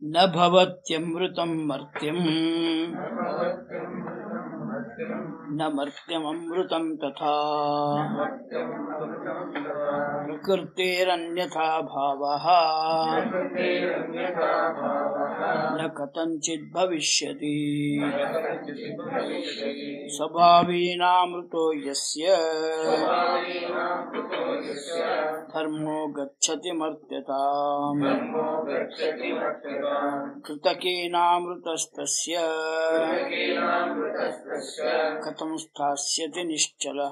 न भवत्यमृतं मर्त्यम् न मर्त्यममृतं तथा प्रकृतेरन्यथा भावः न कथञ्चित् भविष्यति स्वभावेनामृतो यस्य धर्मो गच्छति मर्त्यताम् कृतकेनामृतस्तस्य कथं स्थास्यति निश्चलः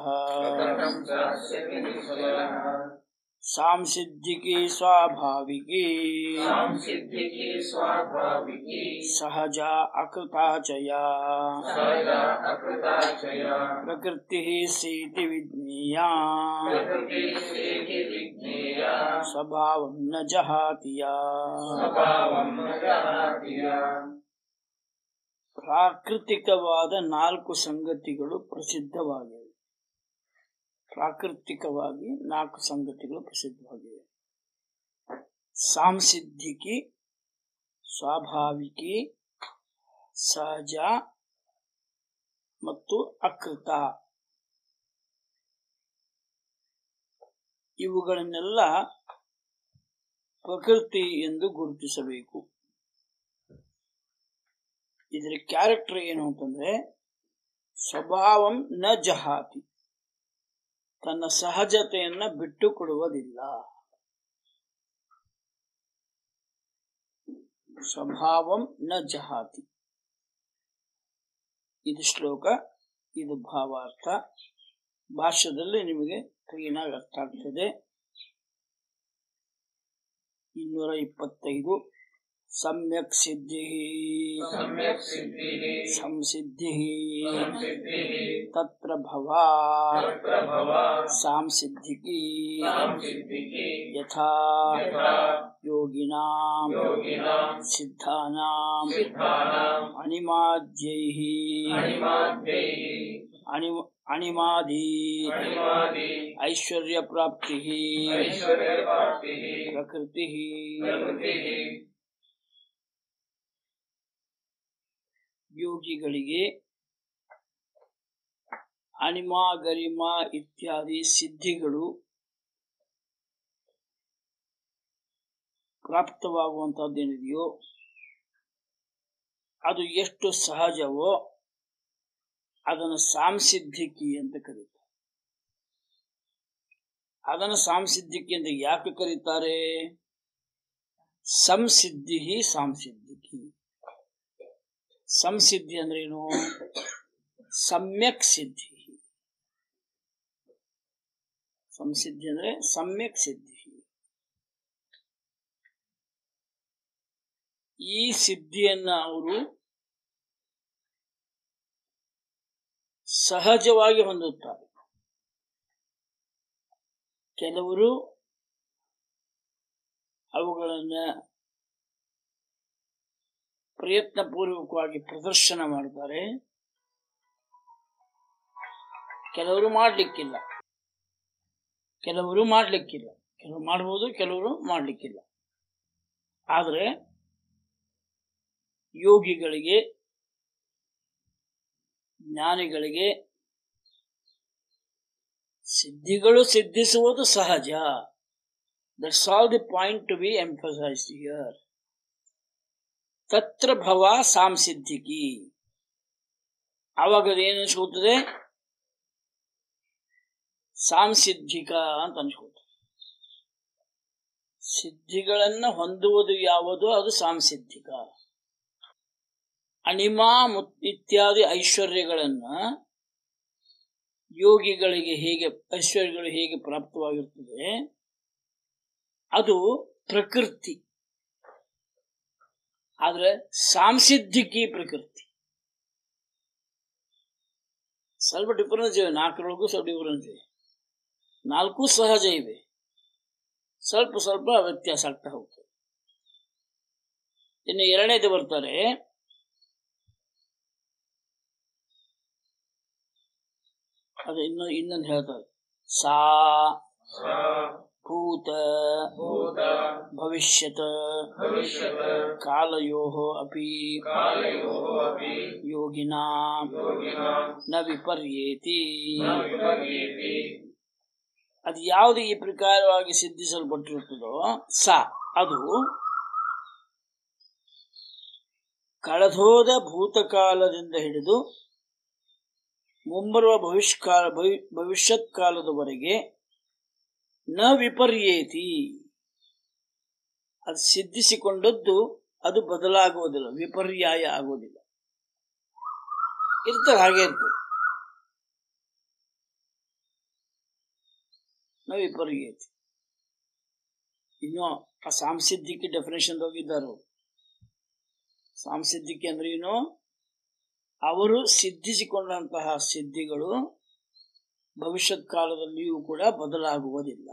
सांसिद्धिकी स्वाभाविकी सांसिद्धिकी स्वाभाविकी सहजा अकृता च या सहजा अकृता च या प्रकृतिः सीति विज्ञेया प्रकृतिसेति विज्ञेया स्वभावं न जहाति या ಸ್ವಭಾವಂ ನ ಜಹಾತಿ ಯಾ. ಪ್ರಾಕೃತಿಕವಾದ ನಾಲ್ಕು ಸಂಗತಿಗಳು ಪ್ರಸಿದ್ಧವಾಗಿವೆ ಪ್ರಾಕೃತಿಕವಾಗಿ ನಾಲ್ಕು ಸಂಗತಿಗಳು ಪ್ರಸಿದ್ಧವಾಗಿವೆ ಸಾಂಸಿದ್ಧಿಕಿ ಸ್ವಾಭಾವಿಕಿ ಸಹಜ ಮತ್ತು ಅಕೃತ ಇವುಗಳನ್ನೆಲ್ಲ ಪ್ರಕೃತಿ ಎಂದು ಗುರುತಿಸಬೇಕು ಇದರ ಕ್ಯಾರೆಕ್ಟರ್ ಏನು ಅಂತಂದ್ರೆ ಸ್ವಭಾವಂ ನ ಜಹಾತಿ ತನ್ನ ಸಹಜತೆಯನ್ನ ಬಿಟ್ಟು ಕೊಡುವುದಿಲ್ಲ ಸ್ವಭಾವಂ ನ ಜಹಾತಿ ಇದು ಶ್ಲೋಕ ಇದು ಭಾವಾರ್ಥ ಭಾಷ್ಯದಲ್ಲಿ ನಿಮಗೆ ಕ್ಲೀನಾಗಿ ಅರ್ಥ ಆಗ್ತದೆ ಇನ್ನೂರ ಇಪ್ಪತ್ತೈದು ಸಮ್ಯಕ್ ಸಿದ್ಧಿ ಸಮ್ಯಕ್ ಸಿದ್ಧಿಃ ಸಂಸಿದ್ಧಿ ಸಂಸಿದ್ಧಿಃ ತತ್ರ ಭವ ತತ್ರ ಭವ ಸಾಂಸಿದ್ಧಿಕಿ ಸಾಂಸಿದ್ಧಿಕಿ ಯಥಾ ಯಥಾ ಯೋಗಿನಾಂ ಯೋಗಿನಾಂ ಸಿದ್ಧಾನಾಂ ಸಿದ್ಧಾನಾಂ ಅಣಿಮಾದ್ಯೈಃ ಅಣಿಮಾದ್ಯೈಃ ಅಣಿ ಅಣಿಮಾದಿ ಅಣಿಮಾದಿ ಐಶ್ವರ್ಯ ಪ್ರಾಪ್ತಿ ಐಶ್ವರ್ಯಪ್ರಾಪ್ತಿಃ ಪ್ರಕೃತಿ ಪ್ರಕೃತಿಃ ಯೋಗಿಗಳಿಗೆ ಅಣಿಮಾ ಗರಿಮಾ ಇತ್ಯಾದಿ ಸಿದ್ಧಿಗಳು ಪ್ರಾಪ್ತವಾಗುವಂತಹದ್ದೇನಿದೆಯೋ ಅದು ಎಷ್ಟು ಸಹಜವೋ ಅದನ್ನು ಸಾಂಸಿದ್ಧಿಕಿ ಅಂತ ಕರೀತಾರೆ ಅದನ್ನು ಸಾಂಸಿದ್ಧಿಕಿ ಅಂತ ಯಾಕೆ ಕರೀತಾರೆ ಸಂಸಿದ್ಧಿ ಸಾಂಸಿದ್ಧಿಕಿ ಸಂಸಿದ್ಧಿ ಅಂದ್ರೆ ಏನು ಸಮ್ಯಕ್ ಸಿದ್ಧಿ ಸಂಸಿದ್ಧಿ ಅಂದ್ರೆ ಸಮ್ಯಕ್ ಸಿದ್ಧಿ ಈ ಸಿದ್ಧಿಯನ್ನ ಅವರು ಸಹಜವಾಗಿ ಹೊಂದುತ್ತಾರೆ ಕೆಲವರು ಅವುಗಳನ್ನ ಪ್ರಯತ್ನ ಪೂರ್ವಕವಾಗಿ ಪ್ರದರ್ಶನ ಮಾಡ್ತಾರೆ ಕೆಲವರು ಮಾಡ್ಲಿಕ್ಕಿಲ್ಲ ಕೆಲವರು ಮಾಡ್ಲಿಕ್ಕಿಲ್ಲ ಕೆಲವರು ಮಾಡ್ಬೋದು ಕೆಲವರು ಮಾಡ್ಲಿಕ್ಕಿಲ್ಲ ಆದ್ರೆ ಯೋಗಿಗಳಿಗೆ ಜ್ಞಾನಿಗಳಿಗೆ ಸಿದ್ಧಿಗಳು ಸಿದ್ಧಿಸುವುದು ಸಹಜ that's all the point to be emphasised here ತತ್ರ ಭವ ಸಾಂಸಿದ್ಧಿಕಿ ಅವಾಗ ಏನು ಅನ್ಸ್ಕೊಳ್ತದೆ ಸಾಂಸಿದ್ಧಿಕ ಅಂತ ಅನ್ಸ್ಕೊಳ್ತದೆ ಸಿದ್ಧಿಗಳನ್ನ ಹೊಂದುವುದು ಯಾವುದು ಅದು ಸಾಂಸಿದ್ಧಿಕ ಅಣಿಮಾ ಮುತ್- ಇತ್ಯಾದಿ ಐಶ್ವರ್ಯಗಳನ್ನ ಯೋಗಿಗಳಿಗೆ ಹೇಗೆ ಐಶ್ವರ್ಯಗಳು ಹೇಗೆ ಪ್ರಾಪ್ತವಾಗಿರ್ತದೆ ಅದು ಪ್ರಕೃತಿ ಆದ್ರೆ ಸಾಂಸಿದ್ಧಿಕಿ ಪ್ರಕೃತಿ ಸ್ವಲ್ಪ ಡಿಫರೆನ್ಸ್ ಇವೆ ನಾಲ್ಕರೊಳಗೂ ಸ್ವಲ್ಪ ಡಿಫರೆನ್ಸ್ ಇದೆ ನಾಲ್ಕು ಸಹಜ ಇವೆ ಸ್ವಲ್ಪ ಸ್ವಲ್ಪ ವ್ಯತ್ಯಾಸ ಆಗ್ತಾ ಹೋಗ್ತದೆ ಇನ್ನು ಎರಡನೇದು ಬರ್ತಾರೆ ಅದು ಇನ್ನು ಇನ್ನೊಂದು ಹೇಳ್ತಾರೆ ಸಾ ಸಾ ಭೂತ ಭೂತ ಭವಿಷ್ಯತ್ ಭವಿಷ್ಯತ್ ಕಾಲಯೋಃ ಅಪಿ ಕಾಲಯೋಃ ಅಪಿ ಯೋಗಿನಾಂ ಯೋಗಿನಾಂ ನ ವಿಪರ್ಯೇತಿ ನ ವಿಪರ್ಯೇತಿ ಅದು ಯಾವುದು ಈ ಪ್ರಕಾರವಾಗಿ ಸಿದ್ಧಿಸಲ್ಪಟ್ಟಿರುತ್ತದೋ ಸ ಅದು ಕಳೆದೋದ ಭೂತಕಾಲದಿಂದ ಹಿಡಿದು ಮುಂಬರುವ ಭವಿಷ್ಕಾಲ ಭವಿ- ಭವಿಷ್ಯತ್ ಕಾಲದವರೆಗೆ ನ ವಿಪರ್ಯೇತಿ ಅದು ಸಿದ್ಧಿಸಿಕೊಂಡದ್ದು ಅದು ಬದಲಾಗುವುದಿಲ್ಲ ವಿಪರ್ಯಾಯ ಆಗುವುದಿಲ್ಲ ಇರ್ತದೆ ಹಾಗೆ ಇರ್ತದೆ ನ ವಿಪರ್ಯೇತಿ ಇನ್ನು ಆ ಸಾಂಸಿದ್ಧಿಕ್ಕೆ ಡೆಫಿನೇಷನ್ ಹೋಗಿದ್ದಾರೆ ಅವ್ರು. ಸಾಂಸಿದ್ಧಿಕೆ ಅಂದ್ರೆ ಏನು ಅವರು ಸಿದ್ಧಿಸಿಕೊಂಡಂತಹ ಸಿದ್ಧಿಗಳು ಭವಿಷ್ಯತ್ ಕಾಲದಲ್ಲಿಯೂ ಕೂಡ ಬದಲಾಗುವುದಿಲ್ಲ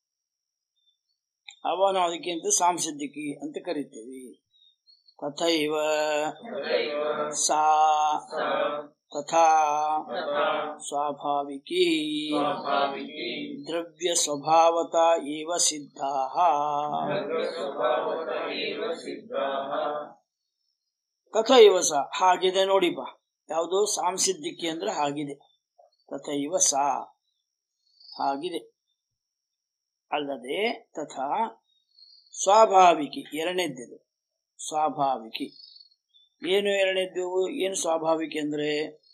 ಅವ ನಾವು ಅದಕ್ಕೆ ಅಂತ ಸಾಂಸಿದ್ಧಿಕಿ ಅಂತ ಕರಿತೇವೆ ತಥೈವ ತಥೈವ ಸಾ ಸ ತಥಾ ತಥಾ ಸ್ವಾಭಾವಿಕಿ ಸ್ವಾಭಾವಿಕಿ ದ್ರವ್ಯ ಸ್ವಭಾವತ ಏವ ಸಿದ್ಧಾಃ ಸ್ವಭಾವತ ಏವ ಸಿದ್ಧಾಃ ತಥೈವ ಸ ಹಾಗಿದೆ ನೋಡಿಪ ಯಾವುದು ಸಾಂಸಿದ್ಧಿಕೆ ಅಂದ್ರೆ ಹಾಗಿದೆ ತಥೈವ ಸಾ ಹಾಗಿದೆ ಅಲ್ಲದೆ ತಥಾ ಸ್ವಾಭಾವಿಕಿ ಎರಡನೇದ್ದಿದು ಸ್ವಾಭಾವಿಕಿ ಏನು ಎರಡನೇದ್ದು ಏನು ಸ್ವಾಭಾವಿಕಿ ಅಂದ್ರೆ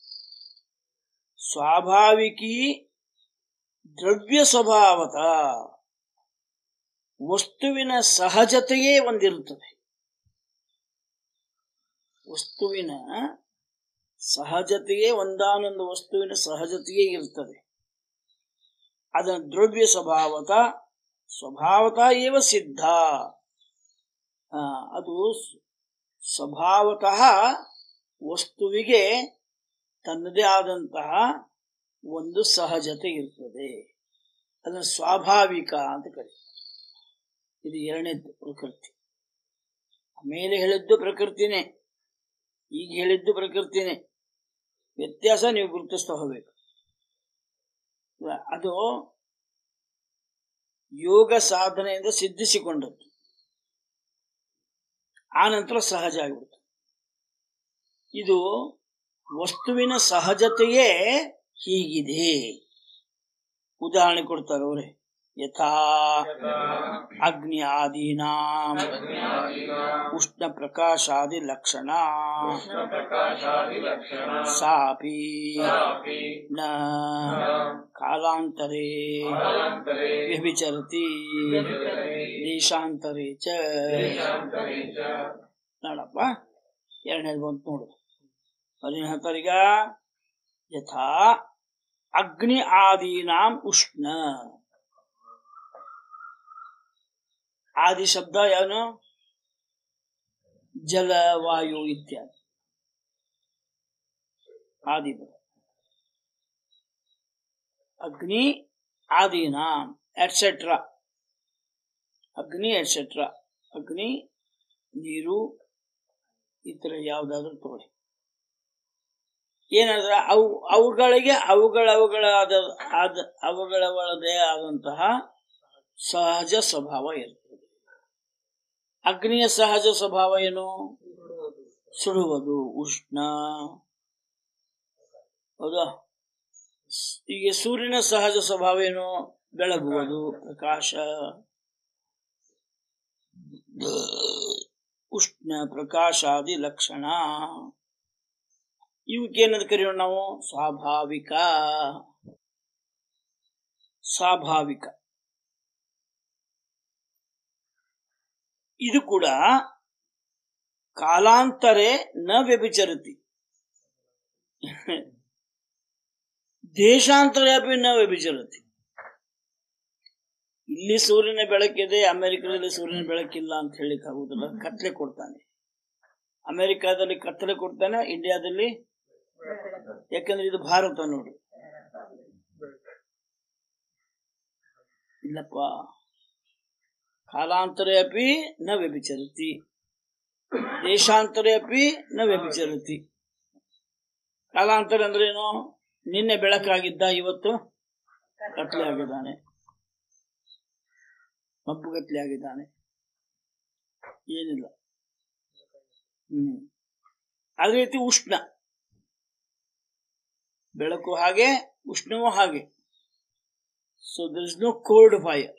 ಸ್ವಾಭಾವಿಕಿ ದ್ರವ್ಯ ಸ್ವಭಾವತ ವಸ್ತುವಿನ ಸಹಜತೆಯೇ ಒಂದಿರುತ್ತದೆ ವಸ್ತುವಿನ ಸಹಜತೆಯೇ ಒಂದಾನೊಂದು ವಸ್ತುವಿನ ಸಹಜತೆಯೇ ಇರ್ತದೆ ಅದರ ದ್ರವ್ಯ ಸ್ವಭಾವತ ಸ್ವಭಾವತ ಏವ ಸಿದ್ಧ ಆ, ಅದು ಸ್- ಸ್ವಭಾವತಃ ವಸ್ತುವಿಗೆ ತನ್ನದೇ ಆದಂತಹ ಒಂದು ಸಹಜತೆ ಇರ್ತದೆ ಅದನ್ನು ಸ್ವಾಭಾವಿಕ ಅಂತ ಕರೀತಾರೆ ಇದು ಎರಡನೇದ್ದು ಪ್ರಕೃತಿ ಮೇಲೆ ಹೇಳಿದ್ದು ಪ್ರಕೃತಿನೇ ಈಗ ಹೇಳಿದ್ದು ಪ್ರಕೃತಿನೇ ವ್ಯತ್ಯಾಸ ನೀವು ಗುರುತಿಸ್ತಾ ಹೋಗ್ಬೇಕು ಅದು ಯೋಗ ಸಾಧನೆಯಿಂದ ಸಿದ್ಧಿಸಿಕೊಂಡದ್ದು ಆ ನಂತರ ಸಹಜ ಆಗಿಬಿಡ್ತು ಇದು ವಸ್ತುವಿನ ಸಹಜತೆಯೇ ಹೀಗಿದೆ ಉದಾಹರಣೆ ಕೊಡ್ತಾರೆ ಅವರೇ ಯಥಾ ಅಗ್ನಿ ಆದೀನಾಂ ಉಷ್ಣ ಪ್ರಕಾಶಾದಿ ಲಕ್ಷಣ ಪ್ರಕಾಶಾದಿಲಕ್ಷಣ ಸಾಪಿ ಸಾಪಿ ನ ಕಾಲಾಂತರೇ ಕಾಲಾಂತರೆ ವ್ಯಭಿಚರತಿ ವ್ಯಭಿಚರತಿ ದೇಶಾಂತರೇ ಚ ದೇಶಾಂತರೆ ಚ ನೋಡಪ್ಪ ಎರಡನೇದು ಬಂತು ನೋಡು ಅದೇನು ಹೇಳ್ತಾರೀಗ ಯಥಾ ಅಗ್ನಿ ಆದೀನಾಂ ಉಷ್ಣ ಆದಿ ಶಬ್ದ ಏನು ಜಲ ವಾಯು ಇತ್ಯಾದಿ ಆದಿ ಬರ ಅಗ್ನಿ ಆದೀನಾಂ ಎಟ್ಸೆಟ್ರಾ ಅಗ್ನಿ ಎಟ್ಸೆಟ್ರಾ ಅಗ್ನಿ ನೀರು ಈ ಥರ ಯಾವುದಾದ್ರೂ ತಗೊಳ್ಳಿ ಏನಾದ್ರೆ ಅವು ಅವುಗಳಿಗೆ ಅವುಗಳ ಅವುಗಳಾದ ಆದ ಅವುಗಳವಳದೇ ಆದಂತಹ ಸಹಜ ಸ್ವಭಾವ ಇರ್ತದೆ ಅಗ್ನಿಯ ಸಹಜ ಸ್ವಭಾವ ಏನು ಸುಡುವುದು ಉಷ್ಣ ಹೌದಾ ಸ್- ಈಗ ಸೂರ್ಯನ ಸಹಜ ಸ್ವಭಾವ ಏನು ಬೆಳಗುವುದು ಪ್ರಕಾಶ ಉಷ್ಣ ಪ್ರಕಾಶಾದಿ ಲಕ್ಷಣ ಇವಕ್ಕೇನಂತ ಕರೆಯೋಣ ನಾವು ಸ್ವಾಭಾವಿಕ ಸ್ವಾಭಾವಿಕ ಇದು ಕೂಡ ಕಾಲಾಂತರೆ ನ ವ್ಯಭಿಚರತಿ ದೇಶಾಂತರ ಅಪಿ ನ ವ್ಯಭಿಚರತಿ ಇಲ್ಲಿ ಸೂರ್ಯನ ಬೆಳಕಿದೆ ಅಮೆರಿಕದಲ್ಲಿ ಸೂರ್ಯನ ಬೆಳಕಿಲ್ಲ ಅಂತ ಹೇಳಿಕ್ ಆಗುದಿಲ್ಲ ಕತ್ಲೆ ಕೊಡ್ತಾನೆ ಅಮೆರಿಕಾದಲ್ಲಿ ಕತ್ತಲೆ ಕೊಡ್ತಾನೆ ಇಂಡಿಯಾದಲ್ಲಿ ಯಾಕಂದ್ರೆ ಇದು ಭಾರತ ನೋಡಿ ಇಲ್ಲಪ್ಪ ಕಾಲಾಂತರೆ ಅಪಿ ನ ವ್ಯಭಿಚರತಿ ದೇಶಾಂತರೆ ಅಪಿ ನ ವ್ಯಭಿಚರತಿ ಕಾಲಾಂತರ ಅಂದ್ರೆ ಏನು ನಿನ್ನೆ ಬೆಳಕಾಗಿದ್ದ ಇವತ್ತು ಕತ್ಲೆ ಆಗಿದ್ದಾನೆ ಮಬ್ಬುಗತ್ಲೆ ಆಗಿದ್ದಾನೆ ಏನಿಲ್ಲ ಹ್ಮ್ ಅದೇ ರೀತಿ ಉಷ್ಣ ಬೆಳಕು ಹಾಗೆ ಉಷ್ಣವೂ ಹಾಗೆ so there is no cold fire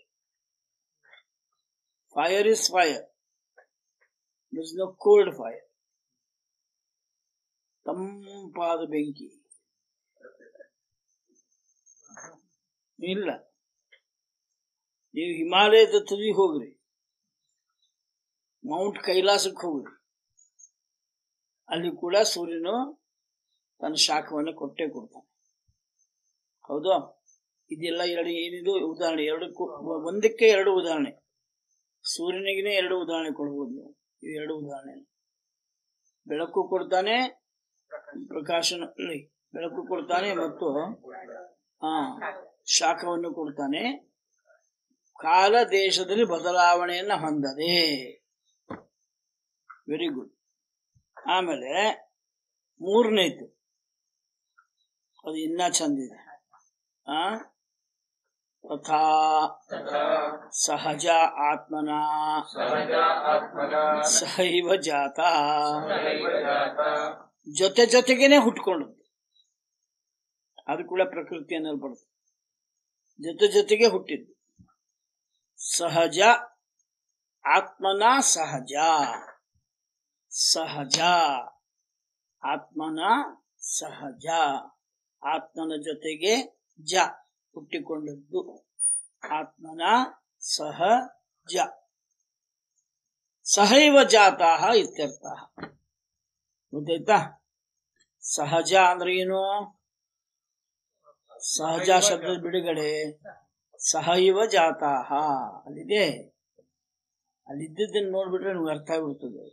fire is fire there is no cold fire ತಂಪಾದ ಬೆಂಕಿ ಇಲ್ಲ ನೀವು ಹಿಮಾಲಯದ ತುದಿ ಹೋಗ್ರಿ ಮೌಂಟ್ ಕೈಲಾಸಕ್ಕೆ ಹೋಗ್ರಿ ಅಲ್ಲಿ ಕೂಡ ಸೂರ್ಯನು ತನ್ನ ಶಾಖವನ್ನು ಕೊಟ್ಟೇ ಕೊಡ್ತಾನೆ ಹೌದು ಇದೆಲ್ಲ ಎರಡು ಏನಿದು ಉದಾಹರಣೆ ಎರಡಕ್ಕೂ ಒಂದಕ್ಕೆ ಎರಡು ಉದಾಹರಣೆ ಸೂರ್ಯನಿಗೆ ಎರಡು ಉದಾಹರಣೆ ಕೊಡ್ಬೋದು ನೀವು ಇವು ಎರಡು ಉದಾಹರಣೆ ಬೆಳಕು ಕೊಡ್ತಾನೆ ಪ್ರಕಾಶನ ಇಲ್ಲಿ ಬೆಳಕು ಕೊಡ್ತಾನೆ ಮತ್ತು ಆ ಶಾಖವನ್ನು ಕೊಡ್ತಾನೆ ಕಾಲ ದೇಶದಲ್ಲಿ ಬದಲಾವಣೆಯನ್ನ ಹೊಂದದೆ ವೆರಿ ಗುಡ್ ಆಮೇಲೆ ಮೂರನೇದು ಅದು ಇನ್ನ ಚಂದಿದೆ ಆ ತಥಾ तथा ಸಹಜ ಆತ್ಮನ सहज आत्मना ಸಹೈವ ಜಾತ सहैव जाता ಜೊತೆ ಜೊತೆಗೇನೆ ಹುಟ್ಕೊಂಡದ್ದು ಅದು ಕೂಡ ಪ್ರಕೃತಿ ಅನ್ನಲ್ಪಡುತ್ತೆ ಜೊತೆ ಜೊತೆಗೆ ಹುಟ್ಟಿದ್ದು ಸಹಜ ಆತ್ಮನ ಸಹಜ ಸಹಜ ಆತ್ಮನ ಸಹಜ ಆತ್ಮನ ಜೊತೆಗೆ ಜ ಹುಟ್ಟಿಕೊಂಡದ್ದು ಆತ್ಮನ ಸಹಜ ಸಹೈವ ಜಾತಾಹ ಇತ್ಯರ್ಥ ಗೊತ್ತಾಯ್ತಾ ಸಹಜ ಅಂದ್ರೆ ಏನು ಸಹಜ ಶಬ್ದದ ಬಿಡುಗಡೆ ಸಹೈವ ಜಾತಾಹ ಅಲ್ಲಿದೆ ಅಲ್ಲಿದ್ದದನ್ನು ನೋಡ್ಬಿಟ್ರೆ ನಿಮ್ಗೆ ಅರ್ಥ ಆಗ್ಬಿಡ್ತದೆ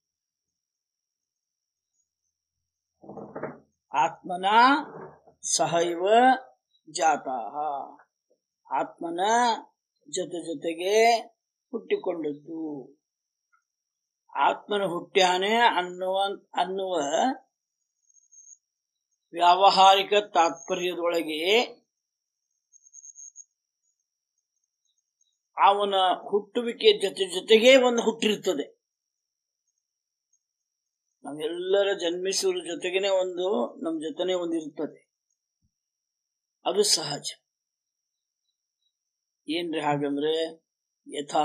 ಆತ್ಮನ ಸಹೈವ ಜಾತಾಹ ಆತ್ಮನ ಜೊತೆ ಜೊತೆಗೆ ಹುಟ್ಟಿಕೊಂಡದ್ದು ಆತ್ಮನ ಹುಟ್ಟ್ಯಾನೆ ಅನ್ನುವ ಅನ್ನುವ ವ್ಯಾವಹಾರಿಕ ತಾತ್ಪರ್ಯದೊಳಗೆ ಅವನ ಹುಟ್ಟುವಿಕೆ ಜೊತೆ ಜೊತೆಗೆ ಒಂದು ಹುಟ್ಟಿರ್ತದೆ ನಾವೆಲ್ಲರ ಜನ್ಮಿಸುವ ಜೊತೆಗೇನೆ ಒಂದು ನಮ್ಮ ಜೊತೆನೆ ಒಂದು ಇರ್ತದೆ ಅದು ಸಹಜ ಏನ್ರಿ ಹಾಗಂದ್ರೆ ಯಥಾ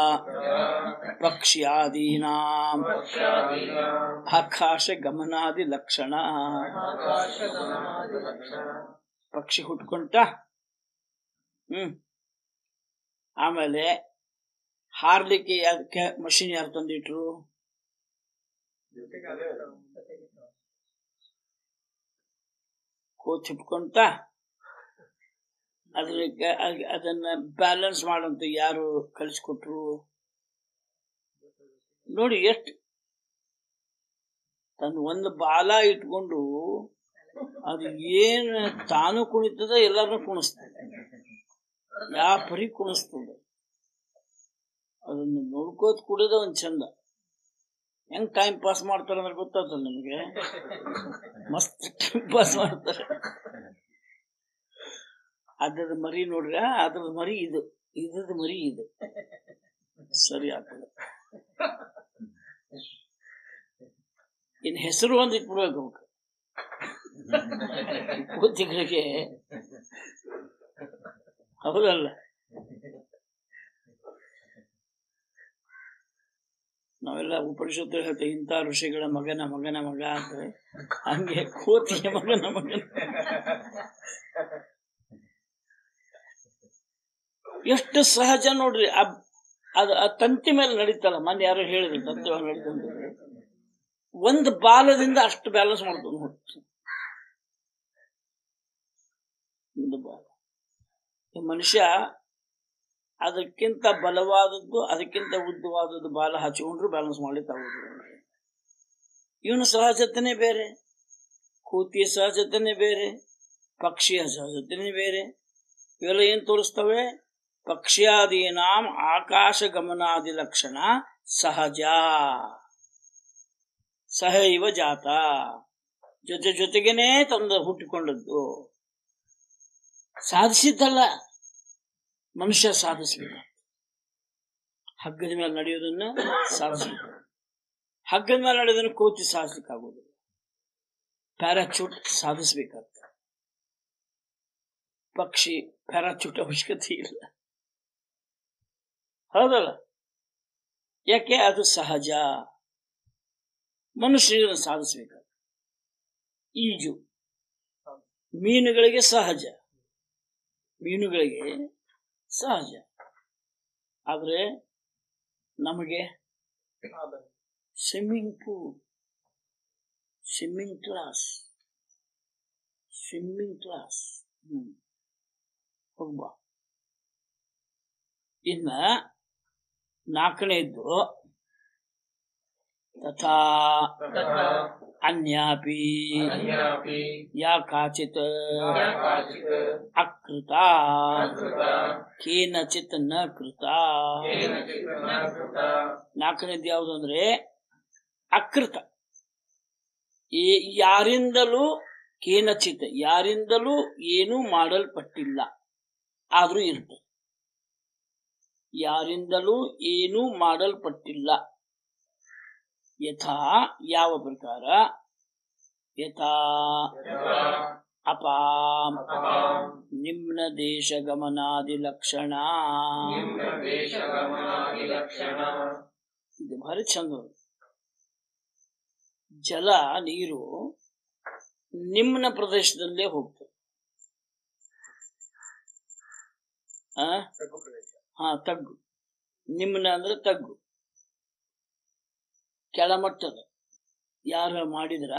ಪಕ್ಷ್ಯಾದೀನಾಂ पक्षादीनाम् ಆಕಾಶ ಗಮನಾದಿ ಲಕ್ಷಣ आकाशगमनादिलक्षणम् ಪಕ್ಷಿ ಹುಟ್ಕೊಂತ ಹ್ಮ್ ಆಮೇಲೆ ಹಾರ್ಲಿಕ್ಕೆ ಯಾಕೆ ಮಷಿನ್ ಯಾರು ತಂದಿಟ್ರು ಕೋಚ್ ಹಿಡ್ಕೊಂತ ಅದ್ರ ಅದನ್ನ ಬ್ಯಾಲೆನ್ಸ್ ಮಾಡಂತ ಯಾರು ಕಲಿಸ್ಕೊಟ್ರು ನೋಡಿ ಎಷ್ಟು ತನ್ನ ಒಂದು ಬಾಲ ಇಟ್ಕೊಂಡು ಅದು ಏನ್ ತಾನು ಕುಣಿತದ ಎಲ್ಲಾರನ್ನೂ ಕುಣಿಸ್ತದೆ ಯಾವ ಪರಿ ಕುಣಿಸ್ತದೆ ಅದನ್ನು ನೋಡ್ಕೋತ ಕುಡಿದ ಒಂದ್ ಚಂದ ಹೆಂಗ್ ಟೈಮ್ ಪಾಸ್ ಮಾಡ್ತಾರೆ ಅಂದ್ರೆ ಗೊತ್ತಾಗ್ತಲ್ಲ ನಿಮಗೆ ಮಸ್ತ್ ಟೈಮ್ ಪಾಸ್ ಮಾಡ್ತಾರೆ ಅದ್ರದ್ ಮರಿ ನೋಡ್ರಿ ಆ, ಅದ್ರದ್ ಮರಿ ಇದು ಇದ್ರದ್ ಮರಿ ಇದು ಸರಿ ಆಗ್ತದೆ ಇನ್ ಹೆಸರು ಒಂದು ಇಟ್ಬಿಡ್ಬೇಕು ಅವಕ್ಕೆ ಕೂತಿಗಳಿಗೆ ಹೌದಲ್ಲ ನಾವೆಲ್ಲ ಉಪನಿಷತ್ತು ಹೇಳ್ತೇವೆ ಇಂಥ ಋಷಿಗಳ ಮಗನ ಮಗನ ಮಗ ಅಂತ ಹಂಗೆ ಕೋತಿಯ ಮಗನ ಮಗನ ಎಷ್ಟು ಸಹಜ ನೋಡ್ರಿ ಅಬ್- ಅದು ಆ ತಂತಿ ಮೇಲೆ ನಡೀತಲ್ಲ ಮೊನ್ನೆ ಯಾರೋ ಹೇಳಿದ್ರು ತಂತಿ ಮೇಲೆ ನಡೀತಂದ್ರೆ ಒಂದು ಬಾಲದಿಂದ ಅಷ್ಟು ಬ್ಯಾಲೆನ್ಸ್ ಮಾಡ್ತದೆ ನೋಡಿ ಒಂದು ಬಾಲ ಈ ಮನುಷ್ಯ ಅದಕ್ಕಿಂತ ಬಲವಾದದ್ದು ಅದಕ್ಕಿಂತ ಉದ್ದವಾದದ್ದು ಬಾಲ ಹಚ್ಕೊಂಡ್ರು ಬ್ಯಾಲೆನ್ಸ್ ಮಾಡ್ಲಿಕ್ಕೆ ಆಗುದಿಲ್ಲ ಇವನ ಸಹಜತೆನೇ ಬೇರೆ ಕೂತಿಯ ಸಹಜತೆನೇ ಬೇರೆ ಪಕ್ಷಿಯ ಸಹಜತೆನೇ ಬೇರೆ ಇವೆಲ್ಲ ಏನ್ ತೋರಿಸ್ತವೆ ಪಕ್ಷ್ಯಾದೀನಾಂ ಆಕಾಶ ಗಮನಾದಿ ಲಕ್ಷಣ ಸಹಜ ಸಹೈವ ಜಾತ ಜೊತೆ ಜೊತೆಗೇನೆ ತಂದು ಹುಟ್ಟಿಕೊಂಡದ್ದು ಸಾಧಿಸಿದ್ದಲ್ಲ ಮನುಷ್ಯ ಸಾಧಿಸಲಿಲ್ಲ ಹಗ್ಗದ ಮೇಲೆ ನಡೆಯೋದನ್ನ ಸಾಧಿಸ್ಬೇಕು ಹಗ್ಗದ ಮೇಲೆ ನಡೆಯೋದನ್ನ ಕೋತಿ ಸಾಧಿಸ್ಲಿಕ್ಕಾಗೋದಿಲ್ಲ ಪ್ಯಾರಾಚೂಟ್ ಸಾಧಿಸ್ಬೇಕಾಗ್ತದೆ ಪಕ್ಷಿ ಪ್ಯಾರಾಚೂಟ್ ಅವಶ್ಯಕತೆ ಇಲ್ಲ ಹೌದಲ್ಲ ಯಾಕೆ ಅದು ಸಹಜ ಮನುಷ್ಯರನ್ನು ಸಾಧಿಸ್ಬೇಕಾಗ್ತದೆ ಈಜು ಮೀನುಗಳಿಗೆ ಸಹಜ ಮೀನುಗಳಿಗೆ ಸಹಜ ಆದ್ರೆ ನಮಗೆ swimming pool swimming class swimming class hmm ಹೋಗ್ಬಾ ಇನ್ನ ನಾಲ್ಕನೇದ್ದು ತಥಾ तथा ಅನ್ಯಾಪಿ अन्यापि ಯಾ ಕಾಚಿತ್ या काचित् ಅಕೃತ अकृता ಕೇನಚಿತ್ ನ ಕೃತ केनचित् न कृता ನಾಲ್ಕನೇದು ಯಾವುದು ಅಂದ್ರೆ ಅಕೃತ ಈ- ಯಾರಿಂದಲೂ ಕೇನಚಿತ್ ಯಾರಿಂದಲೂ ಏನೂ ಮಾಡಲ್ಪಟ್ಟಿಲ್ಲ ಆದ್ರೂ ಇರ್ತದೆ ಯಾರಿಂದಲೂ ಏನೂ ಮಾಡಲ್ಪಟ್ಟಿಲ್ಲ ಯಥಾ ಯಾವ ಪ್ರಕಾರ ಯಥಾ यथा ಅಪಾಂ अपां ನಿಮ್ನ ದೇಶ ಗಮನಾದಿ ಲಕ್ಷಣ निम्नदेशगमनादिलक्षण ಇದು ಭಾರಿ ಚಂದ ಅದು. ಜಲ ನೀರು ನಿಮ್ನ ಪ್ರದೇಶದಲ್ಲೇ ಹೋಗ್ತದೆ ಆ? ಹಾ ತಗ್ಗು ನಿಮ್ನ ಅಂದ್ರೆ ತಗ್ಗು ಕೆಳಮಟ್ಟದ ಯಾರ ಮಾಡಿದ್ರ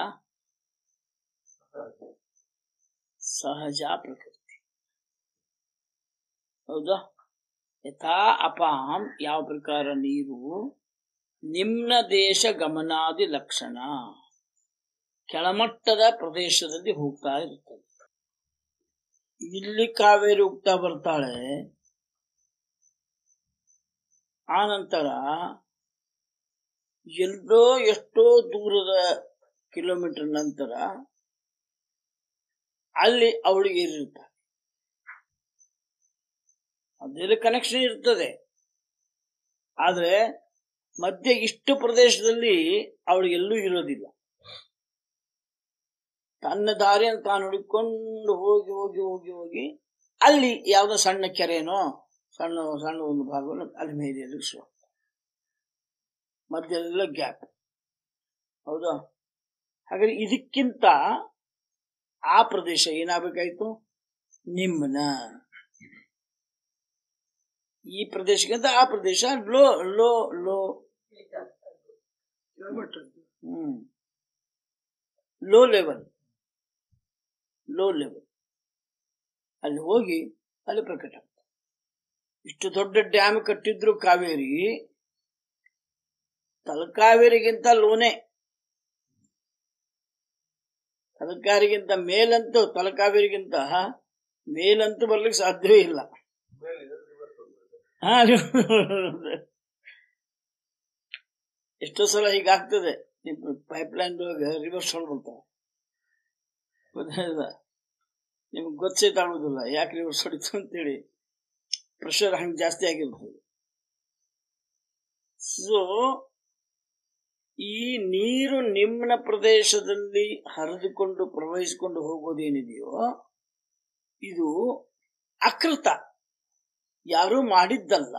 ಸಹಜ ಪ್ರಕೃತಿ ಹೌದಾ ಯಥಾ ಅಪಾಂ ಯಾವ ಪ್ರಕಾರ ನೀರು ನಿಮ್ನ ದೇಶ ಗಮನಾದಿ ಲಕ್ಷಣ ಕೆಳಮಟ್ಟದ ಪ್ರದೇಶದಲ್ಲಿ ಹೋಗ್ತಾ ಇರುತ್ತದೆ ಇಲ್ಲಿ ಕಾವೇರಿ ಹೋಗ್ತಾ ಬರ್ತಾಳೆ ಆ ನಂತರ ಎಲ್ಲೋ ಎಷ್ಟೋ ದೂರದ ಕಿಲೋಮೀಟರ್ ನಂತರ ಅಲ್ಲಿ ಅವಳಿಗೆ ಇರುತ್ತೆ ಅದೆಲ್ಲ ಕನೆಕ್ಷನ್ ಇರ್ತದೆ ಆದ್ರೆ ಮಧ್ಯೆ ಇಷ್ಟು ಪ್ರದೇಶದಲ್ಲಿ ಅವಳಿಗೆ ಎಲ್ಲೂ ಇರೋದಿಲ್ಲ ತನ್ನ ದಾರಿಯನ್ನು ತಾನು ಹುಡುಕೊಂಡು ಹೋಗಿ ಹೋಗಿ ಹೋಗಿ ಹೋಗಿ ಅಲ್ಲಿ ಯಾವುದೋ ಸಣ್ಣ ಕೆರೆನೋ ಸಣ್ಣ ಸಣ್ಣ ಒಂದು ಭಾಗವನ್ನು ಅಲ್ಲಿ ಮೇಲೆ ಇಳಿಸುವ ಮಧ್ಯದಲ್ಲ ಗ್ಯಾಪ್ ಹೌದಾ ಹಾಗಾದ್ರೆ ಇದಕ್ಕಿಂತ ಆ ಪ್ರದೇಶ ಏನಾಗಬೇಕಾಯ್ತು ನಿಮ್ನ ಈ ಪ್ರದೇಶಕ್ಕಿಂತ ಆ ಪ್ರದೇಶ low low low hmm low level low level ಅಲ್ಲಿ ಹೋಗಿ ಅಲ್ಲಿ ಪ್ರಕಟ ಆಗ್ತದೆ ಇಷ್ಟು ದೊಡ್ಡ ಡ್ಯಾಮ್ ಕಟ್ಟಿದ್ರು ಕಾವೇರಿ ತಲಕಾವೇರಿಗಿಂತ ಲೋನೆ ತಲಕಾರಿಗಿಂತ ಮೇಲಂತೂ ತಲಕಾವೇರಿಗಿಂತ ಮೇಲಂತೂ ಬರ್ಲಿಕ್ಕೆ ಸಾಧ್ಯವೇ ಇಲ್ಲ ಹಾ, ಎಷ್ಟೋ ಸಲ ಹೀಗಾಗ್ತದೆ ಪೈಪ್ ಲೈನ್ ರಿವರ್ಸ್ ಹೊಡ್ಬಿಡ್ತಾವೆ ಗೊತ್ತಾಯ್ತಾ ನಿಮ್ಗೆ ಗೊತ್ತೇ ತಾಳೋದಿಲ್ಲ ಯಾಕೆ ರಿವರ್ಸ್ ಹೊಡಿತು ಅಂತೇಳಿ ಪ್ರೆಷರ್ ಹಂಗೆ ಜಾಸ್ತಿ ಆಗಿರ್ತದೆ ಸೊ ಈ ನೀರು ನಿಮ್ನ ಪ್ರದೇಶದಲ್ಲಿ ಹರಿದುಕೊಂಡು ಪ್ರವಹಿಸಿಕೊಂಡು ಹೋಗೋದೇನಿದೆಯೋ ಇದು ಅಕೃತ ಯಾರೂ ಮಾಡಿದ್ದಲ್ಲ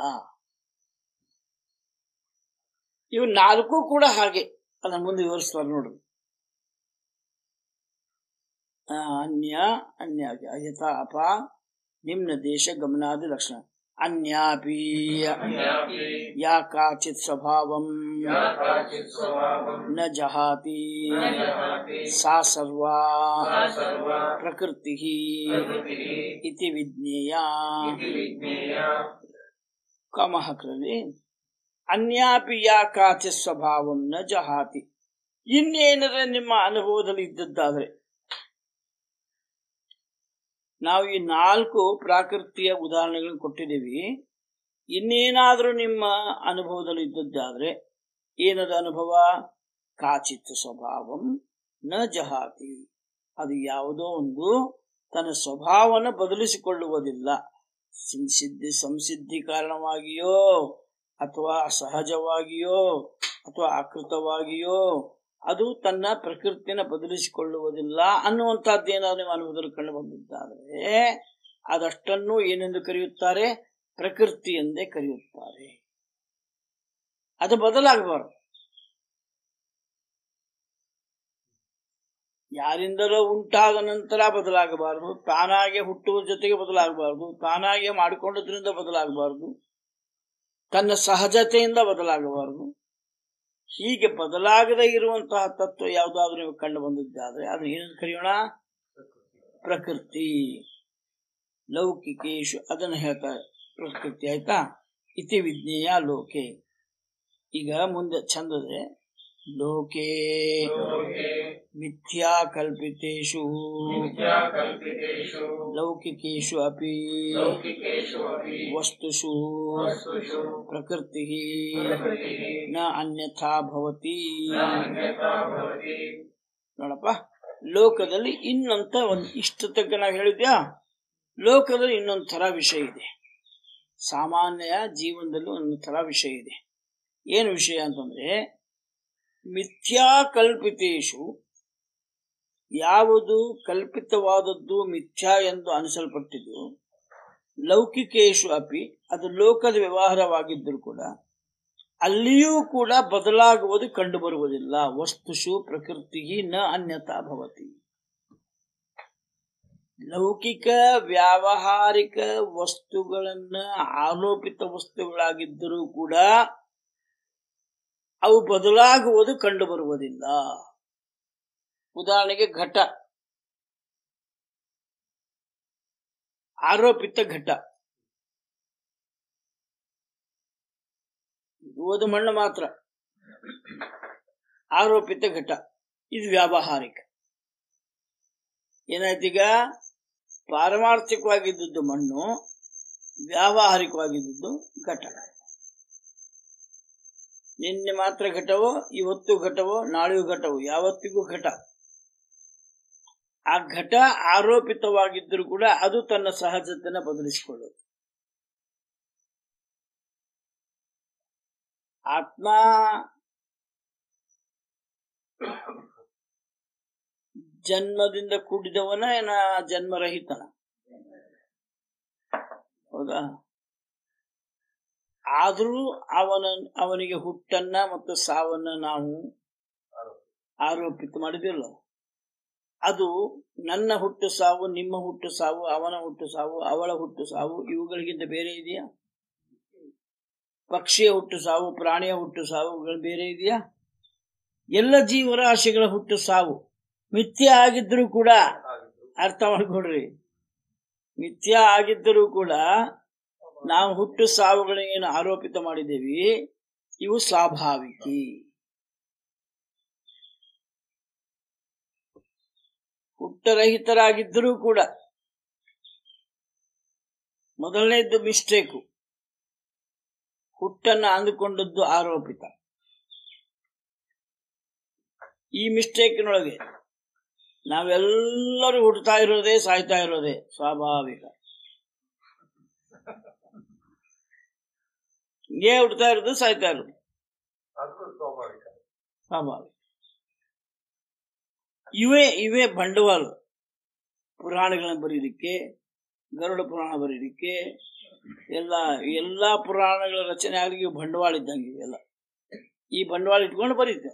ಇವು ನಾಲ್ಕು ಕೂಡ ಹಾಗೆ ಅದನ್ನ ಮುಂದೆ ವಿವರಿಸ್ತಾರೆ ನೋಡ್ರಿ ಆ, ಅನ್ಯ ಅನ್ಯ ಯಥಾ ಅಪ ನಿಮ್ನ ದೇಶ ಗಮನಾದಿ ಲಕ್ಷಣ ಅನ್ಯಾಪಿ अन्यापि ಯಾ ಕಾಚಿತ್ ಸ್ವಭಾವಂ या काचित् स्वभावम् ನ ಜಹಾತಿ न जहाति ಸಾ ಸರ್ವಾ सा सर्वा ಪ್ರಕೃತಿ प्रकृतिः ಇತಿ ವಿಜ್ಞೇಯ इति विज्ञेया ಕಮಹಕ್ರಲ್ಲಿ ಅನ್ಯಾಪಿ ಯಾ ಕಾಚ ಸ್ವಭಾವಂ ನ ಜಹಾತಿ ಇನ್ನೇನರ ನಿಮ್ಮ ಅನುಭವದಲ್ಲಿ ಇದ್ದದ್ದಾದ್ರೆ ನಾವು ಈ ನಾಲ್ಕು ಪ್ರಾಕೃತಿಯ ಉದಾಹರಣೆಗಳನ್ನು ಕೊಟ್ಟಿದ್ದೀವಿ ಇನ್ನೇನಾದರೂ ನಿಮ್ಮ ಅನುಭವದಲ್ಲಿ ಇದ್ದದ್ದಾದ್ರೆ ಏನದ ಅನುಭವ ಕಾಚಿತ್ ಸ್ವಭಾವಂ ನ ಜಹಾತಿ ಅದು ಯಾವುದೋ ಒಂದು ತನ್ನ ಸ್ವಭಾವವನ್ನು ಬದಲಿಸಿಕೊಳ್ಳುವುದಿಲ್ಲ ಸಿದ್ಧಿ ಸಂಸಿದ್ಧಿ ಕಾರಣವಾಗಿಯೋ ಅಥವಾ ಸಹಜವಾಗಿಯೋ ಅಥವಾ ಆಕೃತವಾಗಿಯೋ ಅದು ತನ್ನ ಪ್ರಕೃತಿಯನ್ನು ಬದಲಿಸಿಕೊಳ್ಳುವುದಿಲ್ಲ ಅನ್ನುವಂಥದ್ದು ಏನಾದ್ರು ನೀವು ಅನುಭವದಲ್ಲಿ ಕಂಡು ಬಂದಿದ್ದಾದರೆ ಅದಷ್ಟನ್ನು ಏನೆಂದು ಕರೆಯುತ್ತಾರೆ ಪ್ರಕೃತಿ ಎಂದೇ ಕರೆಯುತ್ತಾರೆ ಅದು ಬದಲಾಗಬಾರದು ಯಾರಿಂದಲೋ ಉಂಟಾದ ನಂತರ ಬದಲಾಗಬಾರದು ತಾನಾಗೆ ಹುಟ್ಟುವ ಜೊತೆಗೆ ಬದಲಾಗಬಾರದು ತಾನಾಗೆ ಮಾಡಿಕೊಂಡದ್ರಿಂದ ಬದಲಾಗಬಾರದು ತನ್ನ ಸಹಜತೆಯಿಂದ ಬದಲಾಗಬಾರದು ಹೀಗೆ ಬದಲಾಗದೇ ಇರುವಂತಹ ತತ್ವ ಯಾವುದಾದ್ರೂ ನೀವು ಕಂಡು ಬಂದಿದ್ದಾದ್ರೆ ಅದನ್ನ ಏನಂತ ಕರೆಯೋಣ ಪ್ರಕೃತಿ ಲೌಕಿಕೇಶು ಅದನ್ನು ಹೇಳ್ತಾರೆ ಪ್ರಕೃತಿ ಆಯ್ತಾ ಇತಿ ವಿಜ್ಞೇಯ ಲೋಕೆ ಈಗ ಮುಂದೆ ಚಂದದೆ ಲೋಕೆ ಲೋಕೆ ಮಿಥ್ಯಾ ಕಲ್ಪಿತೇಷು मिथ्याकल्पितेषु ಲೌಕಿಕೇಶು ಅಪಿ लौकिकेषु अपि ವಸ್ತುಷು वस्तुषु ಪ್ರಕೃತಿ प्रकृतिः ನ ಅನ್ಯಥಾ ಭವತಿ न अन्यथा भवति ನೋಡಪ್ಪ ಲೋಕದಲ್ಲಿ ಇನ್ನೊಂತ ಒಂದು ಇಷ್ಟು ತನಕ ನಾವು ಹೇಳಿದ್ಯಾ ಲೋಕದಲ್ಲಿ ಇನ್ನೊಂದು ಥರ ವಿಷಯ ಇದೆ ಸಾಮಾನ್ಯ ಜೀವನದಲ್ಲಿ ಒಂದು ಥರ ವಿಷಯ ಇದೆ ಏನು ವಿಷಯ ಅಂತಂದ್ರೆ ಮಿಥ್ಯಾ ಕಲ್ಪಿತೇಶು ಯಾವುದು ಕಲ್ಪಿತವಾದದ್ದು ಮಿಥ್ಯಾ ಎಂದು ಅನಿಸಲ್ಪಟ್ಟಿದ್ದು ಲೌಕಿಕೇಶು ಅಪಿ ಅದು ಲೋಕದ ವ್ಯವಹಾರವಾಗಿದ್ದರೂ ಕೂಡ ಅಲ್ಲಿಯೂ ಕೂಡ ಬದಲಾಗುವುದು ಕಂಡುಬರುವುದಿಲ್ಲ ವಸ್ತುಷು ಪ್ರಕೃತಿ ನ ಅನ್ಯತಾ ಭವತಿ ಲೌಕಿಕ ವ್ಯಾವಹಾರಿಕ ವಸ್ತುಗಳನ್ನ ಆರೋಪಿತ ವಸ್ತುಗಳಾಗಿದ್ದರೂ ಕೂಡ ಅವು ಬದಲಾಗುವುದು ಕಂಡುಬರುವುದಿಲ್ಲ ಉದಾಹರಣೆಗೆ ಘಟ ಆರೋಪಿತ ಘಟ ಓದು ಮಣ್ಣು ಮಾತ್ರ ಆರೋಪಿತ ಘಟ ಇದು ವ್ಯಾವಹಾರಿಕ ಏನಾಯ್ತೀಗ ಪಾರಮಾರ್ಥಿಕವಾಗಿದ್ದದ್ದು ಮಣ್ಣು ವ್ಯಾವಹಾರಿಕವಾಗಿದ್ದದ್ದು ಘಟ ನಿನ್ನೆ ಮಾತ್ರ ಘಟವೋ ಇವತ್ತು ಘಟವೋ ನಾಳೆಯೂ ಘಟವೋ ಯಾವತ್ತಿಗೂ ಘಟ ಆ ಘಟ ಆರೋಪಿತವಾಗಿದ್ದರೂ ಕೂಡ ಅದು ತನ್ನ ಸಹಜತೆನ ಬದಲಿಸಿಕೊಳ್ಳೋದು ಆತ್ಮ ಜನ್ಮದಿಂದ ಕೂಡಿದವನ ಏನ ಜನ್ಮರಹಿತನ ಹೌದಾ ಆದರೂ ಅವನ ಅವನಿಗೆ ಹುಟ್ಟನ್ನ ಮತ್ತು ಸಾವನ್ನ ನಾವು ಆರೋಪಿತ ಮಾಡಿದಿಲ್ಲ ಅದು ನನ್ನ ಹುಟ್ಟು ಸಾವು ನಿಮ್ಮ ಹುಟ್ಟು ಸಾವು ಅವನ ಹುಟ್ಟು ಸಾವು ಅವಳ ಹುಟ್ಟು ಸಾವು ಇವುಗಳಿಗಿಂತ ಬೇರೆ ಇದೆಯಾ ಪಕ್ಷಿಯ ಹುಟ್ಟು ಸಾವು ಪ್ರಾಣಿಯ ಹುಟ್ಟು ಸಾವುಗಳು ಬೇರೆ ಇದೆಯಾ ಎಲ್ಲ ಜೀವರಾಶಿಗಳ ಹುಟ್ಟು ಸಾವು ಮಿಥ್ಯ ಆಗಿದ್ದರೂ ಕೂಡ ಅರ್ಥ ಮಾಡ್ಕೊಡ್ರಿ ಮಿಥ್ಯ ಆಗಿದ್ದರೂ ಕೂಡ ನಾವು ಹುಟ್ಟು ಸಾವುಗಳೇನು ಆರೋಪಿತ ಮಾಡಿದ್ದೇವೆ ಇವು ಸ್ವಾಭಾವಿಕಿ ಹುಟ್ಟರಹಿತರಾಗಿದ್ದರೂ ಕೂಡ ಮೊದಲನೇದ್ದು ಮಿಸ್ಟೇಕು ಹುಟ್ಟನ್ನ ಅಂದುಕೊಂಡದ್ದು ಆರೋಪಿತ ಈ ಮಿಸ್ಟೇಕಿನೊಳಗೆ ನಾವೆಲ್ಲರೂ ಹುಟ್ಟುತ್ತಾ ಇರೋದೇ ಸಾಯ್ತಾ ಇರೋದೇ ಸ್ವಾಭಾವಿಕ ಹಿಂಗೇ ಹುಟ್ಟುತ್ತಾ ಇರೋದು ಸಾಯ್ತಾ ಇರೋದು ಸ್ವಾಭಾವಿಕ ಇವೇ ಇವೇ ಬಂಡವಾಳ ಪುರಾಣಗಳನ್ನ ಬರೀಲಿಕ್ಕೆ ಗರುಡ ಪುರಾಣ ಬರೀಲಿಕ್ಕೆ ಎಲ್ಲ ಎಲ್ಲಾ ಪುರಾಣಗಳ ರಚನೆ ಆಗಲಿಕ್ಕೆ ಇವು ಬಂಡವಾಳ ಇದ್ದಂಗೆ ಇವೆಲ್ಲ ಈ ಬಂಡವಾಳ ಇಟ್ಕೊಂಡು ಬರೀತೇವೆ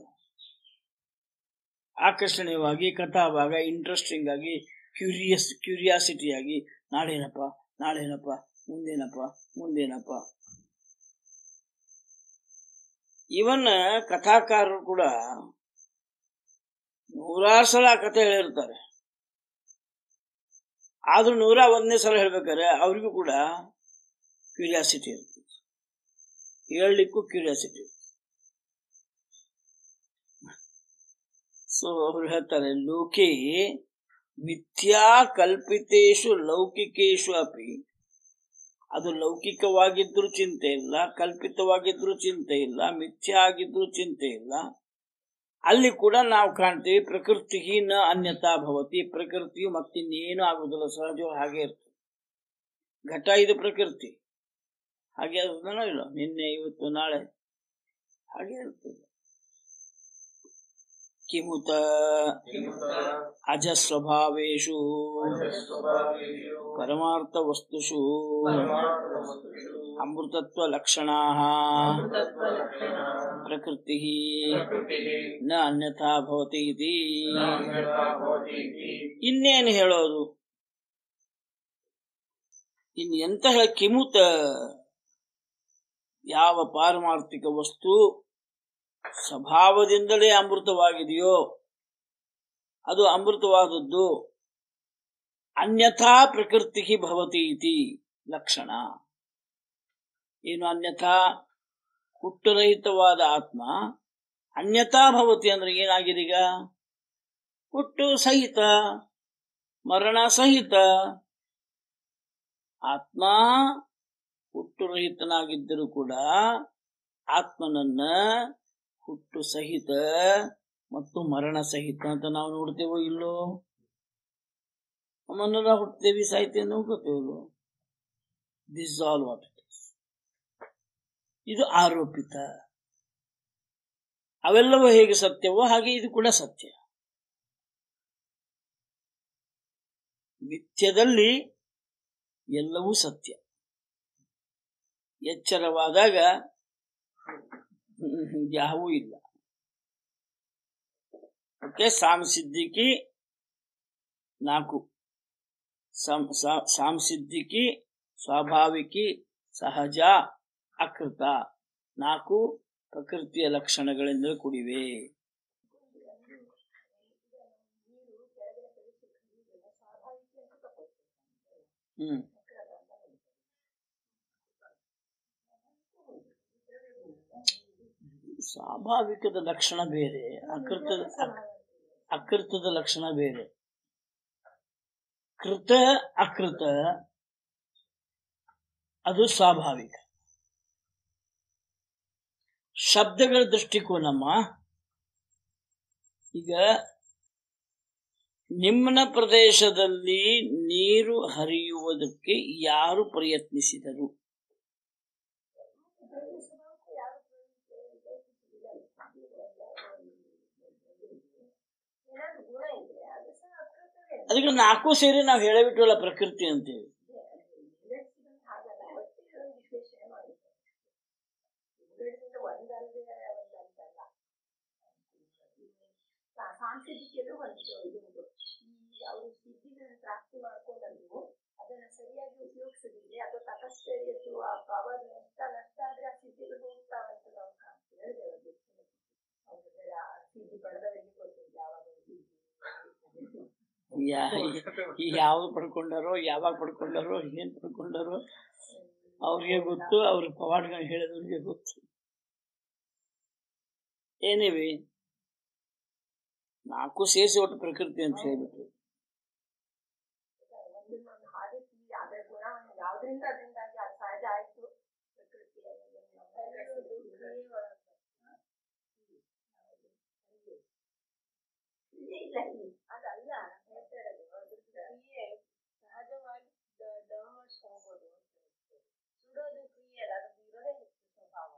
ಆಕರ್ಷಣೀಯವಾಗಿ ಕಥಾಭಾಗ ಇಂಟ್ರೆಸ್ಟಿಂಗ್ ಆಗಿ ಕ್ಯೂರಿಯಸ್ ಕ್ಯೂರಿಯಾಸಿಟಿ ಆಗಿ ನಾಳೇನಪ್ಪ ನಾಳೇನಪ್ಪ ಮುಂದೇನಪ್ಪ ಮುಂದೇನಪ್ಪ ಇವನ್ ಕಥಾಕಾರರು ಕೂಡ ನೂರಾರು ಸಲ ಕಥೆ ಹೇಳಿರ್ತಾರೆ ಆದ್ರೂ ನೂರ ಒಂದನೇ ಸಲ ಹೇಳ್ಬೇಕಾದ್ರೆ ಅವ್ರಿಗೂ ಕೂಡ ಕ್ಯೂರಿಯಾಸಿಟಿ ಇರ್ತದೆ ಹೇಳಲಿಕ್ಕೂ ಕ್ಯೂರಿಯಾಸಿಟಿ ಸೊ ಅವ್ರು ಹೇಳ್ತಾರೆ ಲೋಕೆ ಮಿಥ್ಯಾ ಕಲ್ಪಿತೇಶು ಲೌಕಿಕೇಶು ಅಪಿ ಅದು ಲೌಕಿಕವಾಗಿದ್ರೂ ಚಿಂತೆ ಇಲ್ಲ ಕಲ್ಪಿತವಾಗಿದ್ರೂ ಚಿಂತೆ ಇಲ್ಲ ಮಿಥ್ಯಾ ಆಗಿದ್ರೂ ಚಿಂತೆ ಇಲ್ಲ ಅಲ್ಲಿ ಕೂಡ ನಾವು ಕಾಣ್ತೀವಿ ಪ್ರಕೃತಿ ನ ಅನ್ಯತಾ ಭವತಿ ಪ್ರಕೃತಿಯು ಮತ್ತಿನ್ನೇನು ಆಗುದಿಲ್ಲ ಸಹಜ ಹಾಗೆ ಇರ್ತದೆ ಘಟ ಇದು ಪ್ರಕೃತಿ ಹಾಗೆ ಇರ್ತದನೋ ಇಲ್ಲ ನಿನ್ನೆ ಇವತ್ತು ನಾಳೆ ಹಾಗೆ ಇರ್ತದೆ ಕಿಮುತ ಅಜಸ್ವಭಾವೇಶು ಸ್ವಭಾವೇಷು ಪರಮಾರ್ಥ ವಸ್ತುಷು ಪರಮಾರ್ಥವಸ್ತುಷು ಅಮೃತತ್ವ ಲಕ್ಷಣಾ ತತ್ವಲಕ್ಷಣಾ ಪ್ರಕೃತಿ ಪ್ರಕೃತಿಃ ನ ಅನ್ಯಥಾ ಭವತಿ ಇತಿ ನ ಅನ್ಯಥಾ ಭವತಿ ಇತಿ ಇನ್ನೇನು ಹೇಳೋದು ಇನ್ ಎಂತಹ ಕಿಮುತ ಯಾವ ಪಾರಮಾರ್ಥಿಕ ವಸ್ತು ಸ್ವಭಾವದಿಂದಲೇ ಅಮೃತವಾಗಿದೆಯೋ ಅದು ಅಮೃತವಾದದ್ದು ಅನ್ಯಥಾ ಪ್ರಕೃತಿ ಭವತಿ ಇತಿ ಲಕ್ಷಣ ಏನು ಅನ್ಯಥಾ ಹುಟ್ಟುರಹಿತವಾದ ಆತ್ಮ ಅನ್ಯಥಾ ಭವತಿ ಅಂದ್ರೆ ಏನಾಗಿದೆ ಈಗ ಹುಟ್ಟು ಸಹಿತ ಮರಣ ಸಹಿತ ಆತ್ಮ ಹುಟ್ಟುರಹಿತನಾಗಿದ್ದರೂ ಕೂಡ ಆತ್ಮನನ್ನ ಹುಟ್ಟು ಸಹಿತ ಮತ್ತು ಮರಣ ಸಹಿತ ಅಂತ ನಾವು ನೋಡ್ತೇವೋ ಇಲ್ಲೋ ನಮ್ಮನ್ನೆಲ್ಲ ಹುಟ್ಟುತ್ತೇವಿ ಸಾಹಿತ್ಯ ನೋಡ್ಕೋತೇವೋ ಇಲ್ಲೋ this all what it is ಇದು ಆರೋಪಿತ ಅವೆಲ್ಲವೂ ಹೇಗೆ ಸತ್ಯವೋ ಹಾಗೆ ಇದು ಕೂಡ ಸತ್ಯ ಮಿಥ್ಯದಲ್ಲಿ ಎಲ್ಲವೂ ಸತ್ಯ ಎಚ್ಚರವಾದಾಗ ಹ್ಮ್, ಯಾವೂ ಇಲ್ಲ ಓಕೆ ಸಾಂಸಿದ್ಧಿಕಿ ನಾಲ್ಕು ಸಂ- ಸಾ- ಸಾಂಸಿದ್ಧಿಕಿ ಸ್ವಾಭಾವಿಕಿ ಸಹಜ ಅಕೃತ ನಾಲ್ಕು ಪ್ರಕೃತಿಯ ಲಕ್ಷಣಗಳಿಂದ ಕೂಡಿವೆ ಹ್ಮ್ ಸ್ವಾಭಾವಿಕದ ಲಕ್ಷಣ ಬೇರೆ ಅಕೃತದ ಅಕ್- ಅಕೃತದ ಲಕ್ಷಣ ಬೇರೆ ಕೃತ ಅಕೃತ ಅದು ಸ್ವಾಭಾವಿಕ ಶಬ್ದಗಳ ದೃಷ್ಟಿಕೋನಮ್ಮ ಈಗ ನಿಮ್ನ ಪ್ರದೇಶದಲ್ಲಿ ನೀರು ಹರಿಯುವುದಕ್ಕೆ ಯಾರು ಪ್ರಯತ್ನಿಸಿದರು ಅದಕ್ಕೆ ನಾಲ್ಕು ಸೇರಿ ನಾವು ಹೇಳಬಿಟ್ಟವಲ್ಲ ಪ್ರಕೃತಿ ಅಂತೇಳಿ ಸಾಂಸ್ಕೃತಿಕಲ್ಲೂ ಒಂದು ಇದು ಉಂಟು. ಈ ಅವರು ಸಿದ್ಧಿಗಳನ್ನು ಪ್ರಾಪ್ತಿ ಮಾಡ್ಕೊಂಡಂದ್ರು ಅದನ್ನ ಸರಿಯಾಗಿ ಉಪಯೋಗಿಸದಿದ್ರೆ ಅಥವಾ ತಪಶ್ಚರ್ಯದ್ದು ಆ ಪವರ್ ನಷ್ಟ ನಷ್ಟ ಆದ್ರೆ ಆ ಸಿದ್ಧಿಗಳು ಹೋಗ್ತಾವಂತ ನಾವು ಕಾಣ್ತೀವಿ ಹೇಳ್ತೇವೆ ಅದು. ಅವ್ರಿಗೆ ಆ ಸಿದ್ಧಿ ಪಡೆದವರಿಗೆ ಗೊತ್ತಿದೆ ಯಾವಾಗ ಸಿದ್ಧಿ ಯಾ- ಯಾವ್ದು ಪಡ್ಕೊಂಡಾರೋ ಯಾವಾಗ ಪಡ್ಕೊಂಡಾರೋ ಏನ್ ಪಡ್ಕೊಂಡಾರೋ ಅವ್ರಿಗೆ ಗೊತ್ತು ಅವ್ರ ಪವಾಡಗಳು ಹೇಳಿದವ್ರಿಗೆ ಗೊತ್ತು ಏನಿವೆ ನಾಲ್ಕು ಸೇರಿಸಿ ಒಟ್ಟು ಪ್ರಕೃತಿ ಅಂತ ಹೇಳ್ಬಿಟ್ರು ಒಂದನ್ನೊಂದು ಹಾಗೆ ತೀ- ಅದರ ಗುಣವನ್ನು ಯಾವ್ದ್ರಿಂದ ಅದರಿಂದಾಗಿ ಅದು ಸಹಜ ಆಯ್ತು ಪ್ರಕೃತಿ ಅನ್ನೋದನ್ನ ನಾವು ಪರಿಗಣಿಸಿದ್ದು. ಇಲ್ಲ ಇಲ್ಲ ಇಲ್ಲಿ ಅದಲ್ಲ ನಾನ್ ಹೇಳ್ತಾ ಇರೋದು ಅದ್ರ ಕ್ರಿಯೆ ಸಹಜವಾಗಿ ಡೌನ್ವರ್ಡ್ಸ್ ಹೋಗೋದು ಸುಡೋದು ಕ್ರಿಯೆ ಅಲ್ಲ ಅದು ಇರೋದೇ ಸ್ವಭಾವ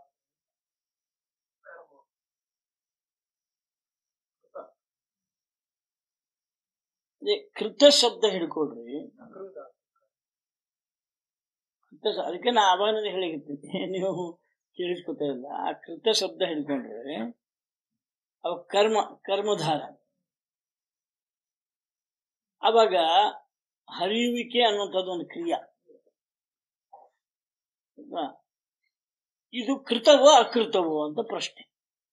ಅದೇ ಕೃತ ಶಬ್ದ ಹಿಡ್ಕೊಳ್ರಿ ಕೃತ ಶ- ಅದಕ್ಕೆ ನಾ ಅವಾಗ ಹೇಳಿರ್ತೀನಿ ನೀವು ಕೇಳಿಸ್ಕೊತಾ ಇಲ್ಲ ಆ ಕೃತ ಶಬ್ದ ಹಿಡ್ಕೊಂಡ್ರೆ ಅವ ಕರ್ಮ ಕರ್ಮಧಾರ ಅವಾಗ ಹರಿಯುವಿಕೆ ಅನ್ನುವಂಥದ್ದು ಒಂದು ಕ್ರಿಯಾ ಅಲ್ವಾ? ಇದು ಕೃತವೋ ಅಕೃತವೋ ಅಂತ ಪ್ರಶ್ನೆ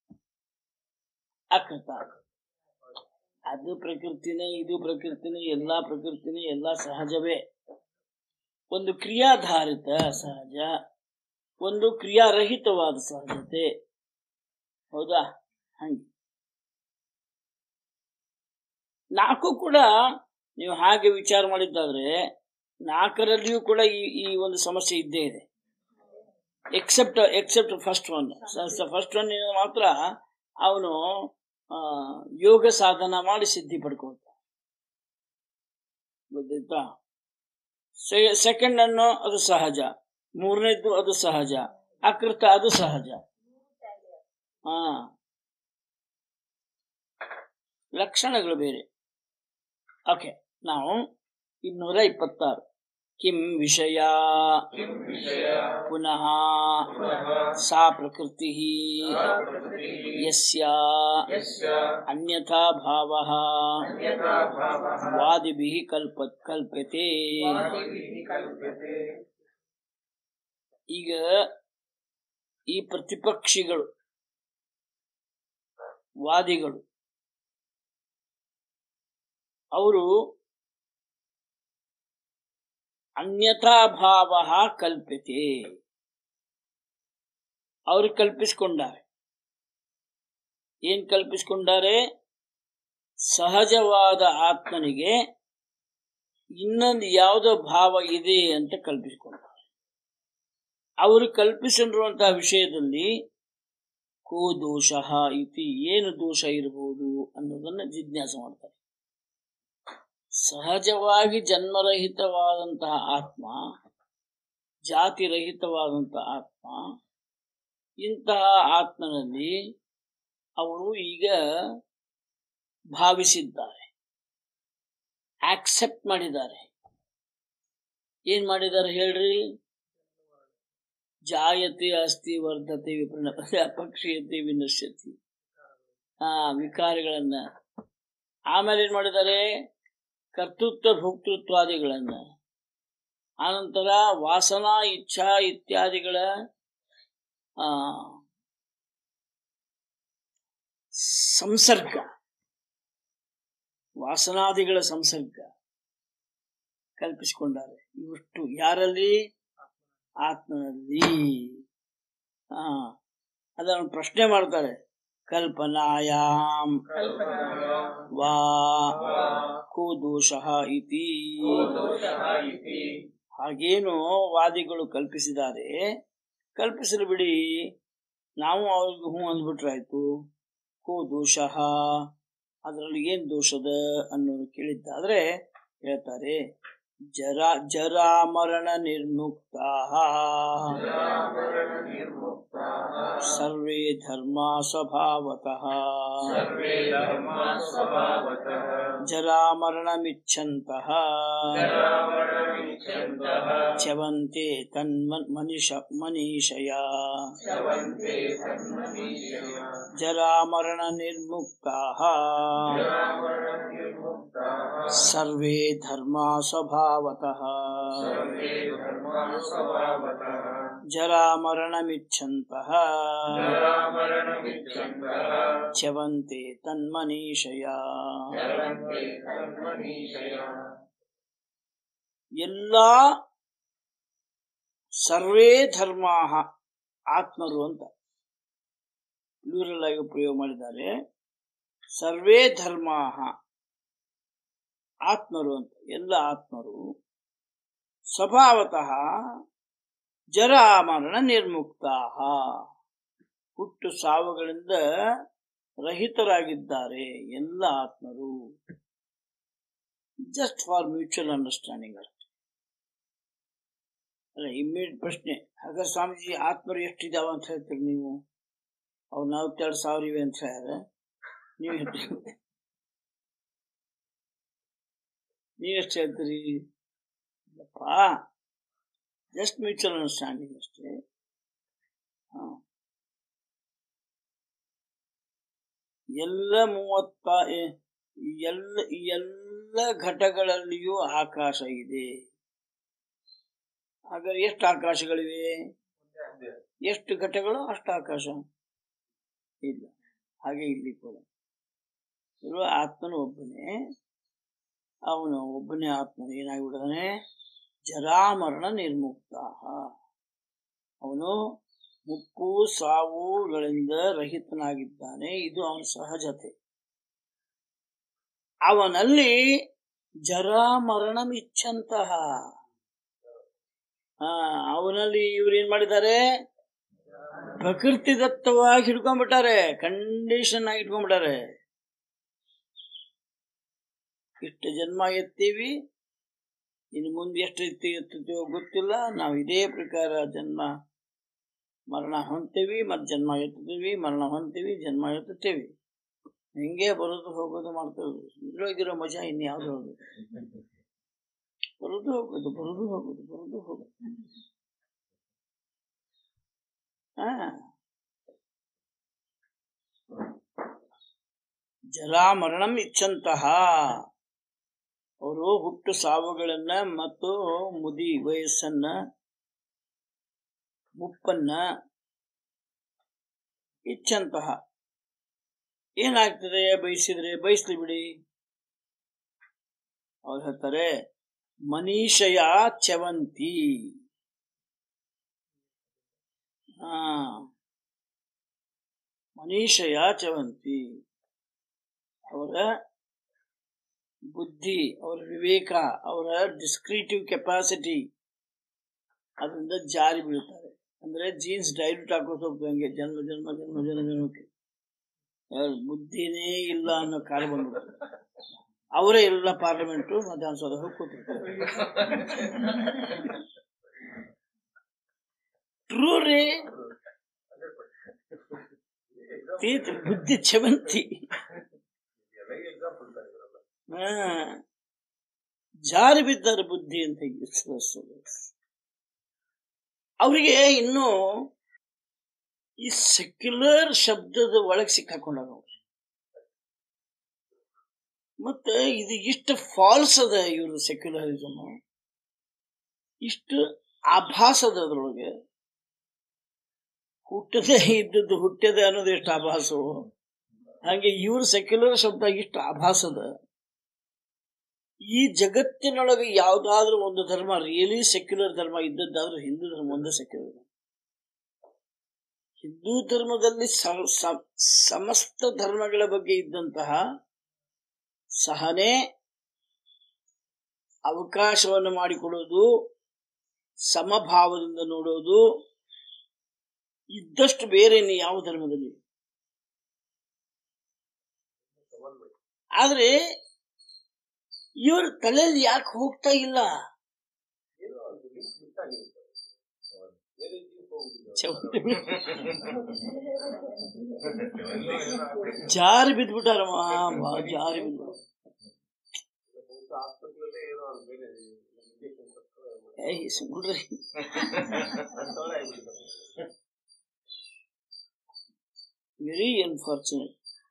ಅಕೃತ ಅದು ಪ್ರಕೃತಿನೇ ಇದು ಪ್ರಕೃತಿನೇ ಎಲ್ಲಾ ಪ್ರಕೃತಿನೇ ಎಲ್ಲಾ ಸಹಜವೇ ಒಂದು ಕ್ರಿಯಾಧಾರಿತ ಸಹಜ ಒಂದು ಕ್ರಿಯಾರಹಿತವಾದ ಸಹಜತೆ ಹೌದಾ ಹಂಗೆ ನಾಲ್ಕು ಕೂಡ ನೀವು ಹಾಗೆ ವಿಚಾರ ಮಾಡಿದ್ದಾದ್ರೆ ನಾಲ್ಕರಲ್ಲಿಯೂ ಕೂಡ ಈ ಈ ಒಂದು ಸಮಸ್ಯೆ ಇದ್ದೇ ಇದೆ except except first one first one ಮಾತ್ರ ಅವನು ಯೋಗ ಸಾಧನ ಮಾಡಿ ಸಿದ್ಧಿ ಪಡ್ಕೊಳ್ತ ಗೊತ್ತಾಯ್ತಾ ಸೆಕೆಂಡ್ ಅನ್ನು ಅದು ಸಹಜ ಮೂರನೇದ್ದು ಅದು ಸಹಜ ಅಕೃತ ಅದು ಸಹಜ ಹಾ ಲಕ್ಷಣಗಳು ಬೇರೆ ಓಕೆ ನಾವು ಇನ್ನೂರ ಇಪ್ಪತ್ತಾರು ಕಿಂ ವಿಷಯ किं विषय ಪುನಃ पुनः ಸಾ ಪ್ರಕೃತಿ सा प्रकृतिः ಯಸ್ಯ यस्य ಅನ್ಯಥಾ ಭಾವ अन्यथा भावः ವಾದಿಭಿ ಕಲ್ಪ ಕಲ್ಪ್ಯತೆ वादिभिः कल्प्यते ಈಗ ಈ ಪ್ರತಿಪಕ್ಷಿಗಳು ವಾದಿಗಳು ಅವರು ಅನ್ಯಥಾ ಭಾವ ಕಲ್ಪ್ಯತೆ ಅವರು ಕಲ್ಪಿಸಿಕೊಂಡಾರೆ ಏನ್ ಕಲ್ಪಿಸಿಕೊಂಡಾರೆ ಸಹಜವಾದ ಆತ್ಮನಿಗೆ ಇನ್ನೊಂದು ಯಾವುದೋ ಭಾವ ಇದೆ ಅಂತ ಕಲ್ಪಿಸಿಕೊಂಡಾರೆ ಅವರು ಕಲ್ಪಿಸಿರುವಂತಹ ವಿಷಯದಲ್ಲಿ ಕೋ ದೋಷ ಇತಿ ಏನು ದೋಷ ಇರಬಹುದು ಅನ್ನೋದನ್ನ ಜಿಜ್ಞಾಸೆ ಮಾಡ್ತಾರೆ ಸಹಜವಾಗಿ ಜನ್ಮರಹಿತವಾದಂತಹ ಆತ್ಮ ಜಾತಿರಹಿತವಾದಂತಹ ಆತ್ಮ ಇಂತಹ ಆತ್ಮನಲ್ಲಿ ಅವರು ಈಗ ಭಾವಿಸಿದ್ದಾರೆ ಆಕ್ಸೆಪ್ಟ್ ಮಾಡಿದ್ದಾರೆ ಏನ್ ಮಾಡಿದ್ದಾರೆ ಹೇಳ್ರಿ ಜಾಯತೆ ಅಸ್ತಿ ವರ್ಧತೆ ವಿಪರ್ಣತೆ ಅಪಕ್ಷೀಯತೆ ವಿನಶ್ಯತಿ ಆ ವಿಕಾರಗಳನ್ನ ಆಮೇಲೆ ಏನ್ ಮಾಡಿದ್ದಾರೆ ಕರ್ತೃತ್ವ ಭೋಕ್ತೃತ್ವಾದಿಗಳನ್ನ ಆನಂತರ ವಾಸನಾ ಇಚ್ಛಾ ಇತ್ಯಾದಿಗಳ ಆ ಸಂಸರ್ಗ ವಾಸನಾದಿಗಳ ಸಂಸರ್ಗ ಕಲ್ಪಿಸಿಕೊಂಡಾರೆ ಇವಿಷ್ಟು ಯಾರಲ್ಲಿ ಆತ್ಮನಲ್ಲಿ ಹಾ ಅದನ್ನು ಪ್ರಶ್ನೆ ಮಾಡ್ತಾರೆ ಕಲ್ಪನಾಯಾಮ್ कल्पनायां ವಾ वा ಕೋ ದೋಷ ಇತಿ को दोषः इति ಹಾಗೇನು ವಾದಿಗಳು ಕಲ್ಪಿಸಿದ್ದಾರೆ ಕಲ್ಪಿಸಲು ಬಿಡಿ ನಾವು ಅವ್ರಿಗೆ ಹ್ಞೂ ಅಂದ್ಬಿಟ್ರಾಯ್ತು ಕೋ ದೋಷ ಅದರಲ್ಲಿ ಏನ್ ದೋಷದ ಅನ್ನೋದು ಕೇಳಿದ್ದಾದ್ರೆ ಹೇಳ್ತಾರೆ ಜರಾ ಜರಾ ಮರಣ ನಿರ್ಮುಕ್ತಾ जरामरणनिर्मुक्ताः ಸರ್ವೇ ಧರ್ಮ ಸ್ವಭಾವತಃ सर्वे धर्माः स्वभावतः ಜರಾ ಮರಣಮಿಚ್ಛಂತಹ जरामरणमिच्छन्तः ಚ್ಯವಂತೆ ತನ್ಮನ್ ಮನಿಷ ಮನೀಷಯ शवन्ते तन्मनीषया ಜರಾ ಮರಣ ನಿರ್ಮುಕ್ತಾ जरामरणनिर्मुक्ताः ಸರ್ವೇ ಧರ್ಮ ಸ್ವಭಾವತಃ सर्वे धर्माः स्वभावतः ಜರಾ ಮರಣಮಿಚ್ಛಂತಹ जरामरणमिच्छन्तः ಚ್ಯವಂತೆ ತನ್ಮನೀಷಯ शवन्ते तन्मनीषया ಎಲ್ಲಾ ಸರ್ವೇ ಧರ್ಮಾ ಆತ್ಮರು ಅಂತ ಪ್ಲೂರಲ್ ಆಗಿ ಪ್ರಯೋಗ ಮಾಡಿದ್ದಾರೆ ಸರ್ವೇ ಧರ್ಮಾ ಆತ್ಮರು ಅಂತ ಎಲ್ಲ ಆತ್ಮರು ಸ್ವಭಾವತಃ ಜರಾಮರಣ ನಿರ್ಮುಕ್ತಾ ಹುಟ್ಟು ಸಾವುಗಳಿಂದ ರಹಿತರಾಗಿದ್ದಾರೆ ಎಲ್ಲ ಆತ್ಮರು ಜಸ್ಟ್ ಫಾರ್ ಮ್ಯೂಚುವಲ್ ಅಂಡರ್ಸ್ಟ್ಯಾಂಡಿಂಗ್ ಅಷ್ಟೇ ಅಲ್ಲ ಇಮ್ಮಿಡಿಯೇಟ್ ಪ್ರಶ್ನೆ ಹಾಗಾದ್ರೆ ಸ್ವಾಮೀಜಿ ಆತ್ಮರು ಎಷ್ಟಿದಾವ ಅಂತ ಹೇಳ್ತೀರಿ ನೀವು ಅವು ನಲವತ್ತೆರಡು ಸಾವಿರ ಇವೆ ಅಂತ ಹೇಳ್ಯಾರ ನೀವು ಹೇಳ್ತೀರಿ ನೀವೆಷ್ಟು ಹೇಳ್ತೀರಿ ಇಲ್ಲಪ್ಪ ಜಸ್ಟ್ ಮ್ಯೂಚುವಲ್ ಅಂಡರ್ಸ್ಟ್ಯಾಂಡಿಂಗ್ ಅಷ್ಟೇ ಹಾ. ಎಲ್ಲ ಮೂವತ್ತ ಎ- ಎಲ್ಲ ಎಲ್ಲ ಘಟಗಳಲ್ಲಿಯೂ ಆಕಾಶ ಇದೆ ಹಾಗಾದ್ರೆ ಎಷ್ಟು ಆಕಾಶಗಳಿವೆ ಎಷ್ಟು ಘಟಗಳು ಅಷ್ಟು ಆಕಾಶ ಇಲ್ಲ ಹಾಗೆ ಇಲ್ಲಿ ಕೂಡ ಇರುವ ಆತ್ಮನು ಒಬ್ಬನೇ ಅವನು ಒಬ್ಬನೇ ಆತ್ಮನು ಏನಾಗಿಬಿಡ್ತಾನೆ ಜರಾಮರಣ ನಿರ್ಮುಕ್ತ ಅವನು ಮುಪ್ಪು ಸಾವುಗಳಿಂದ ರಹಿತನಾಗಿದ್ದಾನೆ ಇದು ಅವನ ಸಹಜತೆ ಅವನಲ್ಲಿ ಜರಾಮರಣಮಿಚ್ಛಂತಹ ಆ ಅವನಲ್ಲಿ ಇವ್ರು ಏನ್ ಮಾಡಿದ್ದಾರೆ ಪ್ರಕೃತಿ ದತ್ತವಾಗಿ ಹಿಡ್ಕೊಂಡ್ಬಿಟ್ಟಾರೆ ಕಂಡೀಷನ್ ಆಗಿ ಇಟ್ಕೊಂಡ್ಬಿಟ್ಟಾರೆ ಇಷ್ಟು ಜನ್ಮ ಎತ್ತೀವಿ ಇನ್ನು ಮುಂದೆ ಎಷ್ಟು ರೀತಿ ಇರ್ತಿದೆಯೋ ಗೊತ್ತಿಲ್ಲ ನಾವು ಇದೇ ಪ್ರಕಾರ ಜನ್ಮ ಮರಣ ಹೊಂತೀವಿ ಮತ್ತು ಜನ್ಮ ಎತ್ತುತ್ತೀವಿ ಮರಣ ಹೊಂತೀವಿ ಜನ್ಮ ಎತ್ತುತ್ತೇವೆ ಹಿಂಗೆ ಬರೋದು ಹೋಗೋದು ಮಾಡ್ತೇವೆ ಇದ್ರೊಳಗಿರೋ ಮಜಾ ಇನ್ಯಾವ್ದು ಹೋಗೋದು ಬರೋದು ಹೋಗೋದು ಬರೋದು ಹೋಗೋದು ಬರೋದು ಹೋಗೋದು ಹಾ ಜರಾ ಮರಣಂ ಇಚ್ಛಂತಹ ಅವರು ಹುಟ್ಟು ಸಾವುಗಳನ್ನ ಮತ್ತು ಮುದಿ ವಯಸ್ಸನ್ನ ಮುಪ್ಪನ್ನ ಇಚ್ಛಂತಹ ಏನಾಗ್ತದೆ ಬಯಸಿದ್ರೆ ಬಯಸ್ಲಿ ಬಿಡಿ ಅವ್ರು ಹೇಳ್ತಾರೆ ಮನೀಷಯ ಚವಂತಿ ಹಾ ಮನೀಷಯ ಚವಂತಿ ಅವರ ಬುದ್ಧಿ ಅವರ ವಿವೇಕ ಅವರ ಡಿಸ್ಕ್ರಿಟಿವ್ ಕೆಪಾಸಿಟಿ ಅದರಿಂದ ಜಾರಿ ಬೀಳ್ತಾರೆ ಅಂದ್ರೆ ಜೀನ್ಸ್ ಡೈಲ್ಯೂಟ್ ಹಾಕೋದು ಹೋಗ್ತಂಗೆ ಜನ್ಮ ಜನ್ಮ ಜನ್ಮ ಜನ್ಮ ಜನ್ಮಕ್ಕೆ ಯಾರ್ ಬುದ್ಧಿನೇ ಇಲ್ಲ ಅನ್ನೋ ಕಾಲ ಬಂದ್ಬಿಡುತ್ತೆ ಅವರೇ ಎಲ್ಲ ಪಾರ್ಲಿಮೆಂಟು ವಿಧಾನಸೌಧ ಹೋಗಿ ಕೂತಿರ್ತಾರೆ ಟ್ರೂ ರೀ ತೀರ್ಥ ಬುದ್ಧಿ ಚವಂತಿ ಹಾ ಜಾರಿ ಬಿದ್ದಾರೆ ಬುದ್ಧಿ ಅಂತ ಅವರಿಗೆ ಇನ್ನು ಈ ಸೆಕ್ಯುಲರ್ ಶಬ್ದದ ಒಳಗೆ ಸಿಕ್ಕಾಕೊಂಡಾಗ ಅವ್ರು ಮತ್ತೆ ಇದು ಇಷ್ಟು ಫಾಲ್ಸ್ ಅದ ಇವರು ಸೆಕ್ಯುಲರಿಸಮ್ ಇಷ್ಟು ಆಭಾಸ ಅದ ಅದ್ರೊಳಗೆ ಹುಟ್ಟದೆ ಇದ್ದದ್ದು ಹುಟ್ಟದೆ ಅನ್ನೋದು ಎಷ್ಟು ಆಭಾಸವು ಹಾಗೆ ಇವ್ರ ಸೆಕ್ಯುಲರ್ ಶಬ್ದ ಇಷ್ಟು ಆಭಾಸದ ಈ ಜಗತ್ತಿನೊಳಗೆ ಯಾವ್ದಾದ್ರೂ ಒಂದು ಧರ್ಮ ರಿಯಲಿ ಸೆಕ್ಯುಲರ್ ಧರ್ಮ ಇದ್ದದ್ದಾದ್ರೂ ಹಿಂದೂ ಧರ್ಮ ಒಂದೇ ಸೆಕ್ಯುಲರ್ ಹಿಂದೂ ಧರ್ಮದಲ್ಲಿ ಸ- ಸ- ಸಮಸ್ತ ಧರ್ಮಗಳ ಬಗ್ಗೆ ಇದ್ದಂತಹ ಸಹನೆ ಅವಕಾಶವನ್ನು ಮಾಡಿಕೊಡೋದು ಸಮಭಾವದಿಂದ ನೋಡೋದು ಇದ್ದಷ್ಟು ಬೇರೆ ಇನ್ನು ಯಾವ ಧರ್ಮದಲ್ಲಿ ಆದ್ರೆ ಇವ್ರ ತಲೆಯಲ್ಲಿ ಯಾಕೆ ಹೋಗ್ತಾ ಇಲ್ಲ ಚೌಂಟಿ ಬಿಡ್- ಜಾರಿ ಬಿದ್ಬಿಟ್ಟಾರಮ್ಮ ಬಾ ಜಾರಿ ಬಿದ್ದು ಏಯ್ ಸುಮ್ಬಿಡ್ರಿ ವೆರಿ ಅನ್ಫಾರ್ಚುನೇಟ್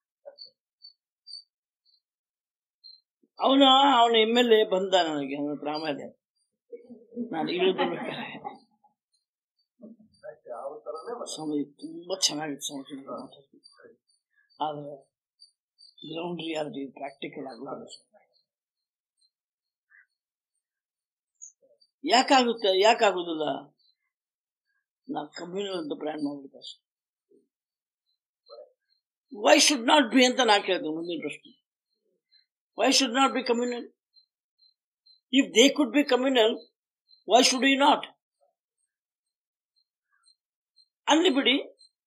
ಅವನ ಅವನ ಎಮ್ ಎಲ್ ಎ ಬಂದ ನನಗೆ ಅವನ ಹತ್ರ ಆಮೇಲೆ ನಾನು ಇಳಿದ್ಬೇಕಾರೆ ಸ್ವಾಮಿ ತುಂಬಾ ಚೆನ್ನಾಗಿತ್ತು ಸ್ವಾಮಿ ನೀವು ಮಾತಾಡ್ತಿದ್ದು. ಆದ್ರೆ ಗ್ರೌಂಡ್ ರಿಯಾಲಿಟಿ ಪ್ರಾಕ್ಟಿಕಲ್ ಆಗಲ್ಲ ಯಾಕಾಗುತ್ತೆ ಯಾಕಾಗುದಿಲ್ಲ ನಾ ಕಮ್ಯುನಲ್ ಅಂತ ಬ್ರ್ಯಾಂಡ್ ಮಾಡ್ಬಿಡ್ತಾ ವೈ ಶುಡ್ ನಾಟ್ ಬಿ ಅಂತ ನಾ ಕೇಳ್ತೀನಿ ಮುಂದಿನ ಪ್ರಶ್ನೆ why should not be communal if they could be communal why should you not ಅಲ್ಲಿ ಬಿಡಿ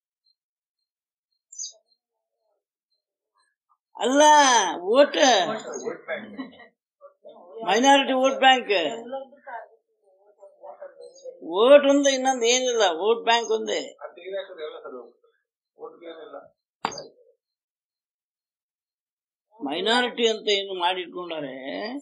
ಅಲ್ಲ vote minority vote bank vote ಒಂದೇ ಇನ್ನೊಂದು ಏನಿಲ್ಲ ವೋಟ್ ಬ್ಯಾಂಕ್ ಒಂದೇ ಮೈನಾರಿಟಿ ಅಂತ ಏನು ಮಾಡಿಟ್ಕೊಂಡಾರೆ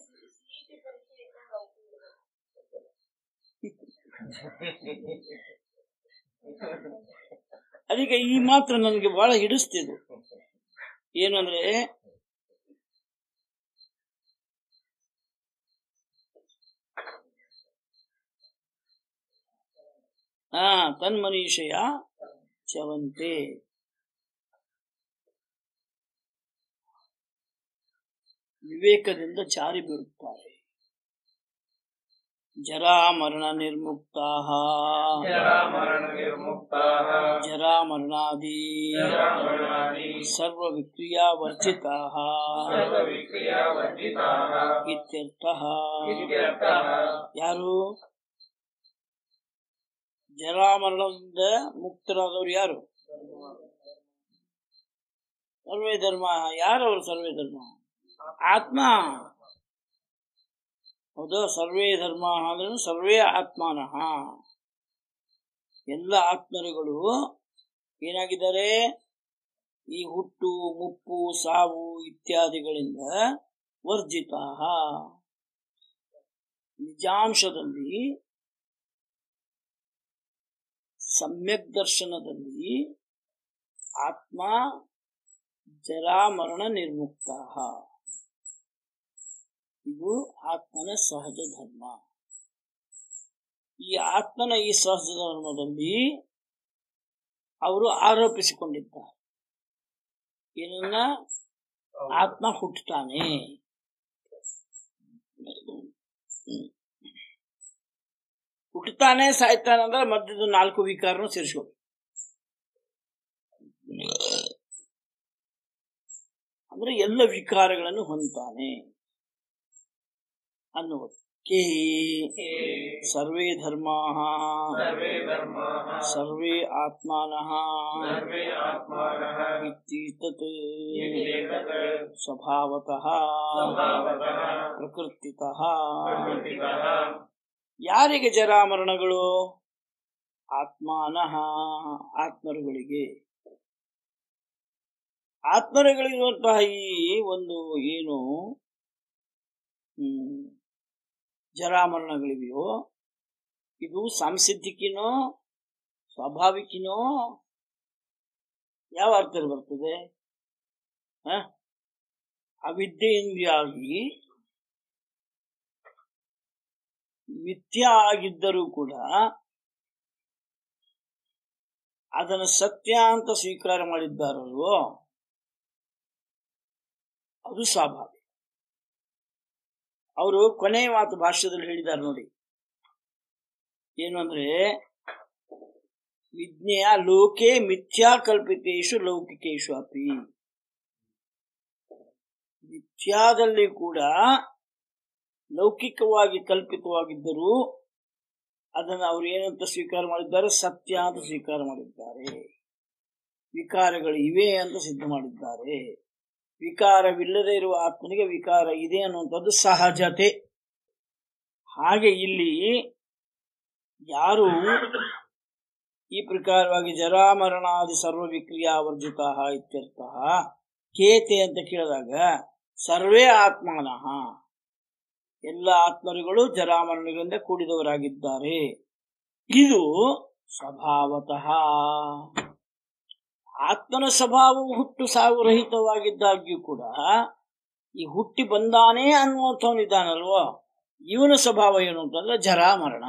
ಅದಕ್ಕೆ ಈ ಮಾತ್ರ ನನಗೆ ಬಹಳ ಹಿಡಿಸ್ತಿದ್ದು ಏನಂದ್ರೆ ಹಾ ತನ್ಮನೀಷಯ ಚವಂತೆ ವಿವೇಕದಿಂದ ಜಾರಿ ಬೀಳುತ್ತಾರೆ ಜರಾ ಮರಣ ನಿರ್ಮುಕ್ತಾ ಜರಾ ಮರಣಾದಿ ಸರ್ವ ವಿಕ್ರಿಯಾ ವರ್ಜಿತಾ ಇತ್ಯರ್ಥ ಯಾರು ಜರಾಮರಣದಿಂದ ಮುಕ್ತರಾದವರು ಯಾರು ಸರ್ವೇ ಧರ್ಮ ಯಾರವರು ಸರ್ವೇ ಧರ್ಮ ಆತ್ಮ ಹೌದಾ ಸರ್ವೇ ಧರ್ಮ ಅಂದ್ರೆ ಸರ್ವೇ ಆತ್ಮಾನಃ ಎಲ್ಲ ಆತ್ಮರುಗಳು ಏನಾಗಿದ್ದಾರೆ ಈ ಹುಟ್ಟು ಮುಪ್ಪು ಸಾವು ಇತ್ಯಾದಿಗಳಿಂದ ವರ್ಜಿತ ನಿಜಾಂಶದಲ್ಲಿ ಸಮ್ಯಕ್ ದರ್ಶನದಲ್ಲಿ ಆತ್ಮ ಜರಾಮರಣ ನಿರ್ಮುಕ್ತ ಇದು ಆತ್ಮನ ಸಹಜ ಧರ್ಮ ಈ ಆತ್ಮನ ಈ ಸಹಜ ಧರ್ಮದಲ್ಲಿ ಅವರು ಆರೋಪಿಸಿಕೊಂಡಿದ್ದಾರೆ ಏನನ್ನ ಆತ್ಮ ಹುಟ್ಟುತ್ತಾನೆ ಹುಟ್ಟುತ್ತಾನೆ ಸಾಯ್ತಾನೆ ಅಂದ್ರೆ ಮಧ್ಯದ ನಾಲ್ಕು ವಿಕಾರನು ಸೇರಿಸ್ಕೋಬೇಕು ಅಂದ್ರೆ ಎಲ್ಲ ವಿಕಾರಗಳನ್ನು ಹೊಂದ್ತಾನೆ ಅನ್ನುವುದು ಕೇ ಸರ್ವೇ ಧರ್ಮಾ सर्वे धर्माः ಸರ್ವೇ ಆತ್ಮಾನಃ सर्वे आत्मानः ಇತ್ತೀತತ್ इत्येतत् ಸ್ವಭಾವತಃ स्वभावतः ಪ್ರಕೃತಿತಃ प्रकृतितः ಯಾರಿಗೆ ಜರಾಮರಣಗಳು ಆತ್ಮಾನಃ ಆತ್ಮರುಗಳಿಗೆ ಆತ್ಮರುಗಳಿರುವಂತಹ ಈ ಒಂದು ಏನು ಹ್ಮ್, ಜರಾಮರಣಗಳಿವೆಯೋ ಇದು ಸಾಂಸಿದ್ಧಿಕಿನೋ ಸ್ವಾಭಾವಿಕಿನೋ ಯಾವ ಅರ್ಥದಲ್ಲಿ ಬರ್ತದೆ ಹ? ಅವಿದ್ಯೆಯಿಂದಾಗಿ ಮಿಥ್ಯ ಆಗಿದ್ದರೂ ಕೂಡ ಅದನ್ನು ಸತ್ಯ ಅಂತ ಸ್ವೀಕಾರ ಮಾಡಿದ್ದಾರಲ್ವೋ ಅದು ಸ್ವಾಭಾವಿಕ ಅವರು ಕೊನೆಯ ಮಾತು ಭಾಷ್ಯದಲ್ಲಿ ಹೇಳಿದ್ದಾರೆ ನೋಡಿ ಏನು ಅಂದ್ರೆ ವಿಜ್ಞೆಯ ಲೋಕೆ ಮಿಥ್ಯಾ ಕಲ್ಪಿತೇಶು ಲೌಕಿಕೇಶು ಅಪಿ ಮಿಥ್ಯಾದಲ್ಲಿ ಕೂಡ ಲೌಕಿಕವಾಗಿ ಕಲ್ಪಿತವಾಗಿದ್ದರೂ ಅದನ್ನು ಅವರು ಏನಂತ ಸ್ವೀಕಾರ ಮಾಡಿದ್ದಾರೆ ಸತ್ಯ ಅಂತ ಸ್ವೀಕಾರ ಮಾಡಿದ್ದಾರೆ ವಿಕಾರಗಳು ಇವೆ ಅಂತ ಸಿದ್ಧ ಮಾಡಿದ್ದಾರೆ ವಿಕಾರವಿಲ್ಲದೆ ಇರುವ ಆತ್ಮನಿಗೆ ವಿಕಾರ ಇದೆ ಅನ್ನುವಂಥದ್ದು ಸಹಜತೆ ಹಾಗೆ ಇಲ್ಲಿ ಯಾರು ಈ ಪ್ರಕಾರವಾಗಿ ಜರಾಮರಣಾದಿ ಸರ್ವ ವಿಕ್ರಿಯಾವರ್ಜಿತ ಇತ್ಯರ್ಥ ಕೇತೆ ಅಂತ ಕೇಳಿದಾಗ ಸರ್ವೇ ಆತ್ಮನಃ ಎಲ್ಲ ಆತ್ಮರುಗಳು ಜರಾಮರಣಗಳಿಂದ ಕೂಡಿದವರಾಗಿದ್ದಾರೆ ಇದು ಸ್ವಭಾವತಃ ಆತ್ಮನ ಸ್ವಭಾವವು ಹುಟ್ಟು ಸಾವು ರಹಿತವಾಗಿದ್ದಾಗ್ಯೂ ಕೂಡ ಈ ಹುಟ್ಟಿ ಬಂದಾನೇ ಅನ್ನುವಂಥವನಿದ್ದಾನಲ್ವೋ ಇವನ ಸ್ವಭಾವ ಏನು ಅಂತಂದ್ರೆ ಜರಾಮರಣ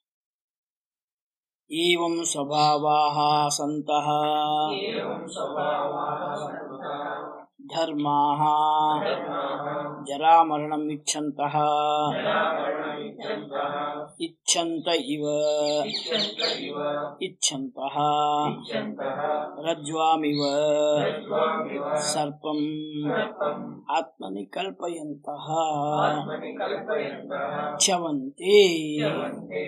ಏವಂ ಸ್ವಭಾವಾ ಸಂತಹ एवं स्वभावाः सन्तः ಧರ್ಮಾ धर्माः ಜರಾಮರಣಂ ಇಚ್ಛಂತಹ जरामरणमिच्छन्तः ಇಚ್ಛಂತ ಇವ इच्छन्त इव ಇಚ್ಛಂತಹ इच्छन्तः ರಜ್ವಾಮಿವ रज्ज्वामिव ಸರ್ಪಂ सर्पम् ಆತ್ಮನಿ ಕಲ್ಪಯಂತಹ आत्मनि कल्पयन्तः ಚ್ಯವಂತೆ च्यवन्ते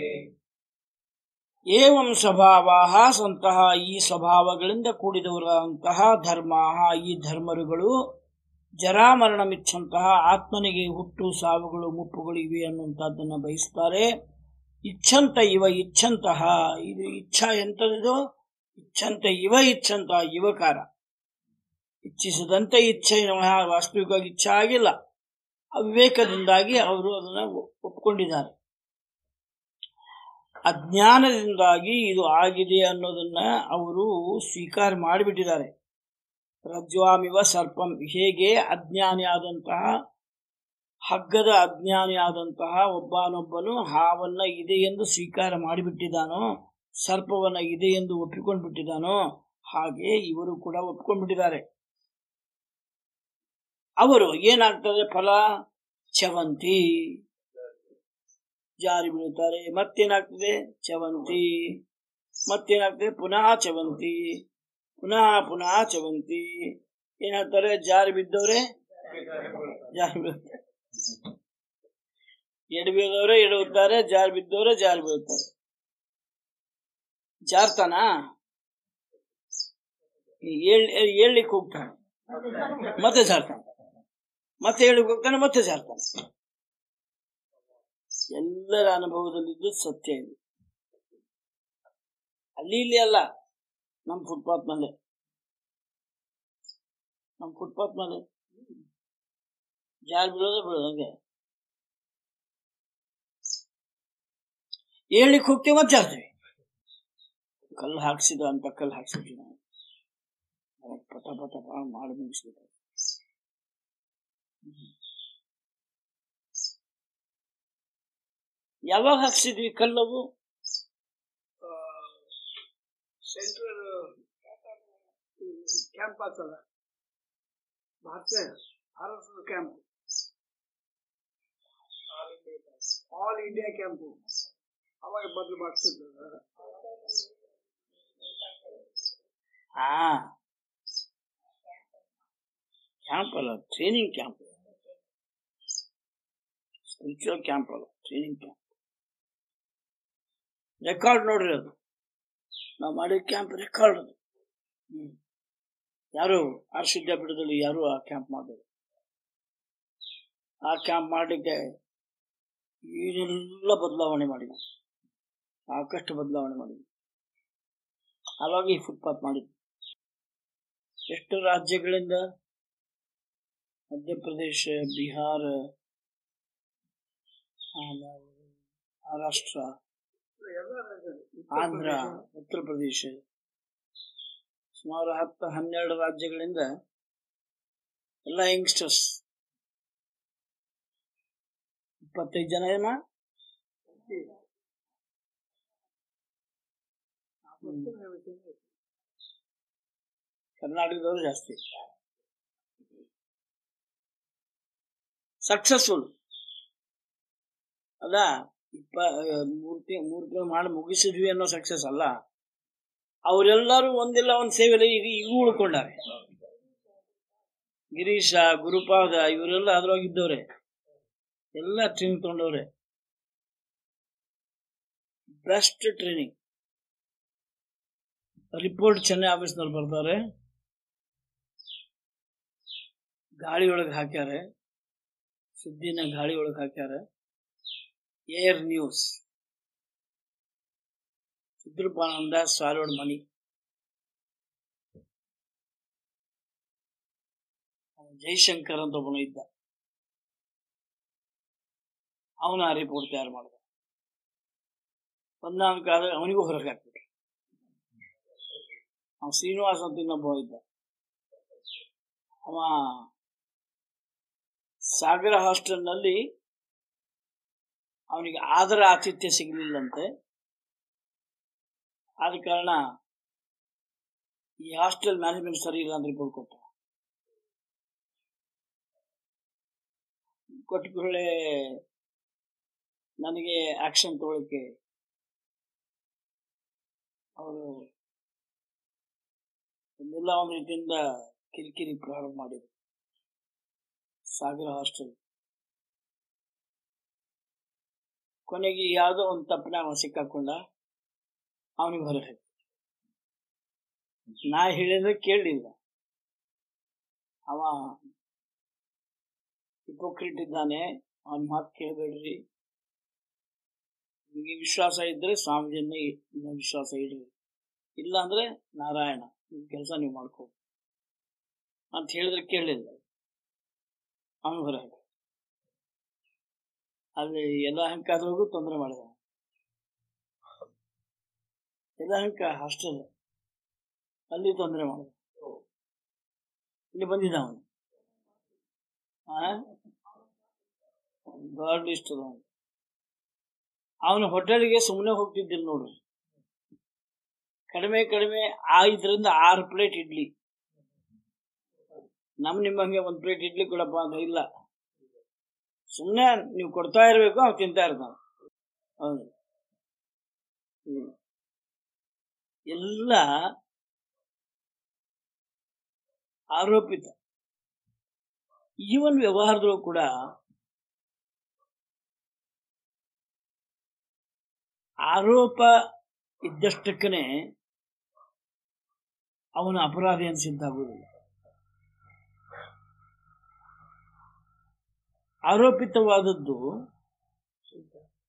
ಏವಂ ಸ್ವಭಾವಾಹ ಸಂತಹ ಈ ಸ್ವಭಾವಗಳಿಂದ ಕೂಡಿದವರಂತಹ ಧರ್ಮ ಈ ಧರ್ಮರುಗಳು ಜರಾಮರಣಮಿಚ್ಚಂತಹ ಆತ್ಮನಿಗೆ ಹುಟ್ಟು ಸಾವುಗಳು ಮುಪ್ಪುಗಳು ಇವೆ ಅನ್ನುವಂಥದ್ದನ್ನು ಬಯಸ್ತಾರೆ ಇಚ್ಛಂತ ಇವ ಇಚ್ಛಂತಹ ಇದು ಇಚ್ಛಾ ಎಂಥದ್ದು ಇಚ್ಛಂತ ಇವ ಇಚ್ಛಂತ ಯುವಕಾರ ಇಚ್ಛಿಸದಂತೆ ಇಚ್ಛೆ ವಾಸ್ತವಿಕವಾಗಿ ಇಚ್ಛೆ ಆಗಿಲ್ಲ ಅವಿವೇಕದಿಂದಾಗಿ ಅವರು ಅದನ್ನು ಒಪ್ಕೊಂಡಿದ್ದಾರೆ ಅಜ್ಞಾನದಿಂದಾಗಿ ಇದು ಆಗಿದೆ ಅನ್ನೋದನ್ನ ಅವರು ಸ್ವೀಕಾರ ಮಾಡಿಬಿಟ್ಟಿದ್ದಾರೆ ರಜ್ವಾಮಿವ ಸರ್ಪಂ ಹೇಗೆ ಅಜ್ಞಾನಿ ಆದಂತಹ ಹಗ್ಗದ ಅಜ್ಞಾನಿ ಆದಂತಹ ಒಬ್ಬನೊಬ್ಬನು ಹಾವನ್ನ ಇದೆ ಎಂದು ಸ್ವೀಕಾರ ಮಾಡಿಬಿಟ್ಟಿದ್ದಾನೋ ಸರ್ಪವನ್ನ ಇದೆ ಎಂದು ಒಪ್ಪಿಕೊಂಡು ಬಿಟ್ಟಿದ್ದಾನೋ ಹಾಗೆ ಇವರು ಕೂಡ ಒಪ್ಕೊಂಡ್ಬಿಟ್ಟಿದ್ದಾರೆ ಅವರು ಏನಾಗ್ತದೆ ಫಲ ಚವಂತಿ ಜಾರಿ ಬೀಳುತ್ತಾರೆ ಮತ್ತೇನಾಗ್ತದೆ ಚವಂತಿ ಮತ್ತೇನಾಗ್ತದೆ ಪುನಃ ಚವಂತಿ ಪುನಃ ಪುನಃ ಚವಂತಿ ಏನಾಗ್ತಾರೆ ಜಾರಿ ಬಿದ್ದವ್ರೆ ಜಾರಿ ಬೀಳುತ್ತಾರೆ ಎಡು ಬೀಳದವ್ರೆ ಎಡುತ್ತಾರೆ ಜಾರಿ ಬಿದ್ದವ್ರೆ ಜಾರಿ ಬೀಳುತ್ತಾರೆ ಜಾರ್ತಾನ ಏಳ್ಲಿಕ್ಕೆ ಹೋಗ್ತಾನೆ ಮತ್ತೆ ಜಾರ್ತಾನೆ ಮತ್ತೆ ಹೇಳಿಕ್ ಹೋಗ್ತಾನೆ ಮತ್ತೆ ಜಾರ್ತಾನೆ ಎಲ್ಲರ ಅನುಭವದಲ್ಲಿದ್ದು ಸತ್ಯ ಇದು ಅಲ್ಲಿ ಇಲ್ಲಿ ಅಲ್ಲ ನಮ್ಮ ಫುಟ್ಪಾತ್ ಮೇಲೆ ನಮ್ಮ ಫುಟ್ಪಾತ್ ಮೇಲೆ ಜಾರ್ ಬೀಳೋದೇ ಬೀಳೋದು ಹಂಗೆ ಹೇಳಿಕ್ ಹೋಗ್ತೇವೆ ಮತ್ತೆ ಜಾರ್ತೀವಿ ಕಲ್ಲು ಹಾಕ್ಸಿದ ಅಂತ ಕಲ್ಲು ಹಾಕ್ಸಿದ್ವಿ ನಾವು ಅವಾಗ ಪಟ ಪಟ ಪಟ ಮಾಡಿ ಮುಗಿಸ್ಬೇಕು ಯಾವಾಗ ಹಾಕ್ಸಿದ್ವಿ ಕಲ್ಲವು ಸೆಂಟ್ರಲ್ ಕ್ಯಾಂಪ್ ಆಗ್ತದ ಭಾರತ ಭಾರತದ ಕ್ಯಾಂಪ್ ಆಲ್ ಇಂಡಿಯಾ ಕ್ಯಾಂಪು ಅವಾಗ ಬದಲು ಮಾಡಿಸಿದ್ರು ಹಾ ಕ್ಯಾಂಪ್ ಅಲ್ಲ ಟ್ರೈನಿಂಗ್ ಕ್ಯಾಂಪ್ ಸ್ಪಿರಿಚುವಲ್ ಕ್ಯಾಂಪ್ ಅಲ್ಲ ಟ್ರೈನಿಂಗ್ ಕ್ಯಾಂಪ್ ರೆಕಾರ್ಡ್ ನೋಡ್ರಿ ಅದು ನಾವು ಮಾಡಿದ ಕ್ಯಾಂಪ್ ರೆಕಾರ್ಡ್ ಅದು ಹ್ಮ್ ಯಾರು ಆರ್ಷ ವಿದ್ಯಾಪೀಠದಲ್ಲಿ ಯಾರು ಆ ಕ್ಯಾಂಪ್ ಮಾಡಿದ್ರು ಆ ಕ್ಯಾಂಪ್ ಮಾಡಲಿಕ್ಕೆ ಏನೆಲ್ಲ ಬದಲಾವಣೆ ಮಾಡಿದ್ವಿ ಸಾಕಷ್ಟು ಬದಲಾವಣೆ ಮಾಡಿದ್ವಿ ಅವಾಗ ಈ ಫುಟ್ಪಾತ್ ಮಾಡಿದ್ವಿ ಎಷ್ಟು ರಾಜ್ಯಗಳಿಂದ ಮಧ್ಯಪ್ರದೇಶ ಬಿಹಾರ ಆಮೇಲೆ ಮಹಾರಾಷ್ಟ್ರ ಎಲ್ಲ ರಾಜ್ಯಗಳು. ಆಂಧ್ರ ಉತ್ತರ ಪ್ರದೇಶ ಸುಮಾರು ಹತ್ತು ಹನ್ನೆರಡು ರಾಜ್ಯಗಳಿಂದ ಎಲ್ಲ ಯಂಗ್ಸ್ಟರ್ಸ್ ಇಪ್ಪತ್ತೈದು ಜನ ಏನ ಕರ್ನಾಟಕದವರು ಜಾಸ್ತಿ ಸಕ್ಸಸ್ಫುಲ್ ಅದ ಇಪ್ಪ ಮೂರು ತಿಂಗ್ ಮೂರು ತಿಂಗಳು ಮಾಡಿ ಮುಗಿಸಿದ್ವಿ ಅನ್ನೋ ಸಕ್ಸಸ್ ಅಲ್ಲ ಅವರೆಲ್ಲರೂ ಒಂದಿಲ್ಲ ಒಂದು ಸೇವೆಯಲ್ಲಿ ಈಗ ಈಗೂ ಉಳ್ಕೊಂಡಾರೆ ಗಿರೀಶ ಗುರುಪಾದ ಇವರೆಲ್ಲ ಅದ್ರೊಳಗಿದ್ದವ್ರೆ ಎಲ್ಲ ಟ್ರೈನಿಂಗ್ ತಗೊಂಡವ್ರೆ ಬೆಸ್ಟ್ ಟ್ರೈನಿಂಗ್ ರಿಪೋರ್ಟ್ ಚೆನ್ನೈ ಆಫೀಸ್ನಲ್ಲಿ ಬರ್ತಾರೆ ಗಾಳಿ ಒಳಗೆ ಹಾಕ್ಯಾರೆ ಸುದ್ದಿನ ಗಾಳಿ ಒಳಗೆ ಹಾಕ್ಯಾರೆ ಏರ್ ನ್ಯೂಸ್ ಸಿದ್ರಪಾನಂದ ಸಾರೋಡ್ ಮನಿ ಅವ್ನು ಜೈಶಂಕರ್ ಅಂತ ಒಬ್ಬನು ಇದ್ದ ಅವನ ಆ ರಿಪೋರ್ಟ್ ತಯಾರು ಮಾಡಿದ ಒಂದಾದ ಕಾಲ ಅವನಿಗೂ ಹೊರಗೆ ಹಾಕ್ಬಿಟ್ರು ಅವ ಶ್ರೀನಿವಾಸ್ ಅಂತ ಇನ್ನೊಬ್ಬ ಇದ್ದ ಅವ ಸಾಗರ ಹಾಸ್ಟೆಲ್ನಲ್ಲಿ ಅವನಿಗೆ ಆದರ ಆತಿಥ್ಯ ಸಿಗಲಿಲ್ಲಂತೆ ಆದ ಕಾರಣ ಈ ಹಾಸ್ಟೆಲ್ ಮ್ಯಾನೇಜ್ಮೆಂಟ್ ಸರಿ ಇಲ್ಲ ಅಂತ ರಿಪೋರ್ಟ್ ಕೊಟ್ಟ ಕೊಟ್ಟ ಕೂಡಲೇ ನನಗೆ ಆಕ್ಷನ್ ತಗೊಳಕ್ಕೆ ಅವರು ಒಂದೆಲ್ಲ ಒಂದು ರೀತಿಯಿಂದ ಕಿರಿಕಿರಿ ಪ್ರಾರಂಭ ಮಾಡಿದ್ರು ಸಾಗರ ಹಾಸ್ಟೆಲ್ ಕೊನೆಗೆ ಯಾವುದೋ ಒಂದು ತಪ್ಪನ ಅವನು ಸಿಕ್ಕಾಕೊಂಡ ಅವನಿಗೆ ಹೊರಗೆ ಹಾಕಿ ನಾ ಹೇಳಿದ್ರೆ ಕೇಳಲಿಲ್ಲ ಅವ ಹಿಪೋಕ್ರಿಟ್ ಇದ್ದಾನೆ ಅವನ ಮಾತು ಕೇಳಬೇಡ್ರಿ ನಿಮಗೆ ವಿಶ್ವಾಸ ಇದ್ರೆ ಸ್ವಾಮೀಜಿಯನ್ನೇ ಇನ್ನ ವಿಶ್ವಾಸ ಇಡ್ರಿ ಇಲ್ಲ ಅಂದ್ರೆ ನಾರಾಯಣ ನಿಮ್ ಕೆಲಸ ನೀವು ಮಾಡ್ಕೋ ಅಂತ ಹೇಳಿದ್ರೆ ಕೇಳಲಿಲ್ಲ ಅವನು ಹೊರ ಹಾಕಿ ಅಲ್ಲಿ ಎಲ್ಲ ಹಂಕಾದ್ರಿಗೂ ತೊಂದರೆ ಮಾಡಿದ ಎಲ್ಲ ಹಂಕ ಹಾಸ್ಟೆಲ್ ಅಲ್ಲಿ ತೊಂದರೆ ಮಾಡಿದ ಇಲ್ಲಿ ಬಂದಿದ್ದ ಅವನು ಗಾಡ್ ಲಿಸ್ಟ್ ಅದ ಅವನು ಅವನು ಹೋಟೆಲ್ಗೆ ಸುಮ್ಮನೆ ಹೋಗ್ತಿದ್ದಿಲ್ಲ ನೋಡ್ರಿ ಕಡಿಮೆ ಕಡಿಮೆ ಐದರಿಂದ ಆರು ಪ್ಲೇಟ್ ಇಡ್ಲಿ ನಮ್ ನಿಮ್ಮಂಗೆ ಒಂದ್ ಪ್ಲೇಟ್ ಇಡ್ಲಿ ಕೊಡಪ್ಪ ಅಂತ ಇಲ್ಲ ಸುಮ್ಮನೆ ನೀವು ಕೊಡ್ತಾ ಇರ್ಬೇಕು ಅವ್ನು ತಿಂತಾ ಇರ್ತಾನ ಹೌದು ಹ್ಮ್. ಎಲ್ಲ ಆರೋಪಿತ ಈವನ್ ವ್ಯವಹಾರದಲ್ಲೂ ಕೂಡ ಆರೋಪ ಇದ್ದಷ್ಟಕ್ಕನೆ ಅವನ ಅಪರಾಧಿ ಅನ್ಸಿದ್ದಾಗುವುದಿಲ್ಲ ಆರೋಪಿತವಾದದ್ದು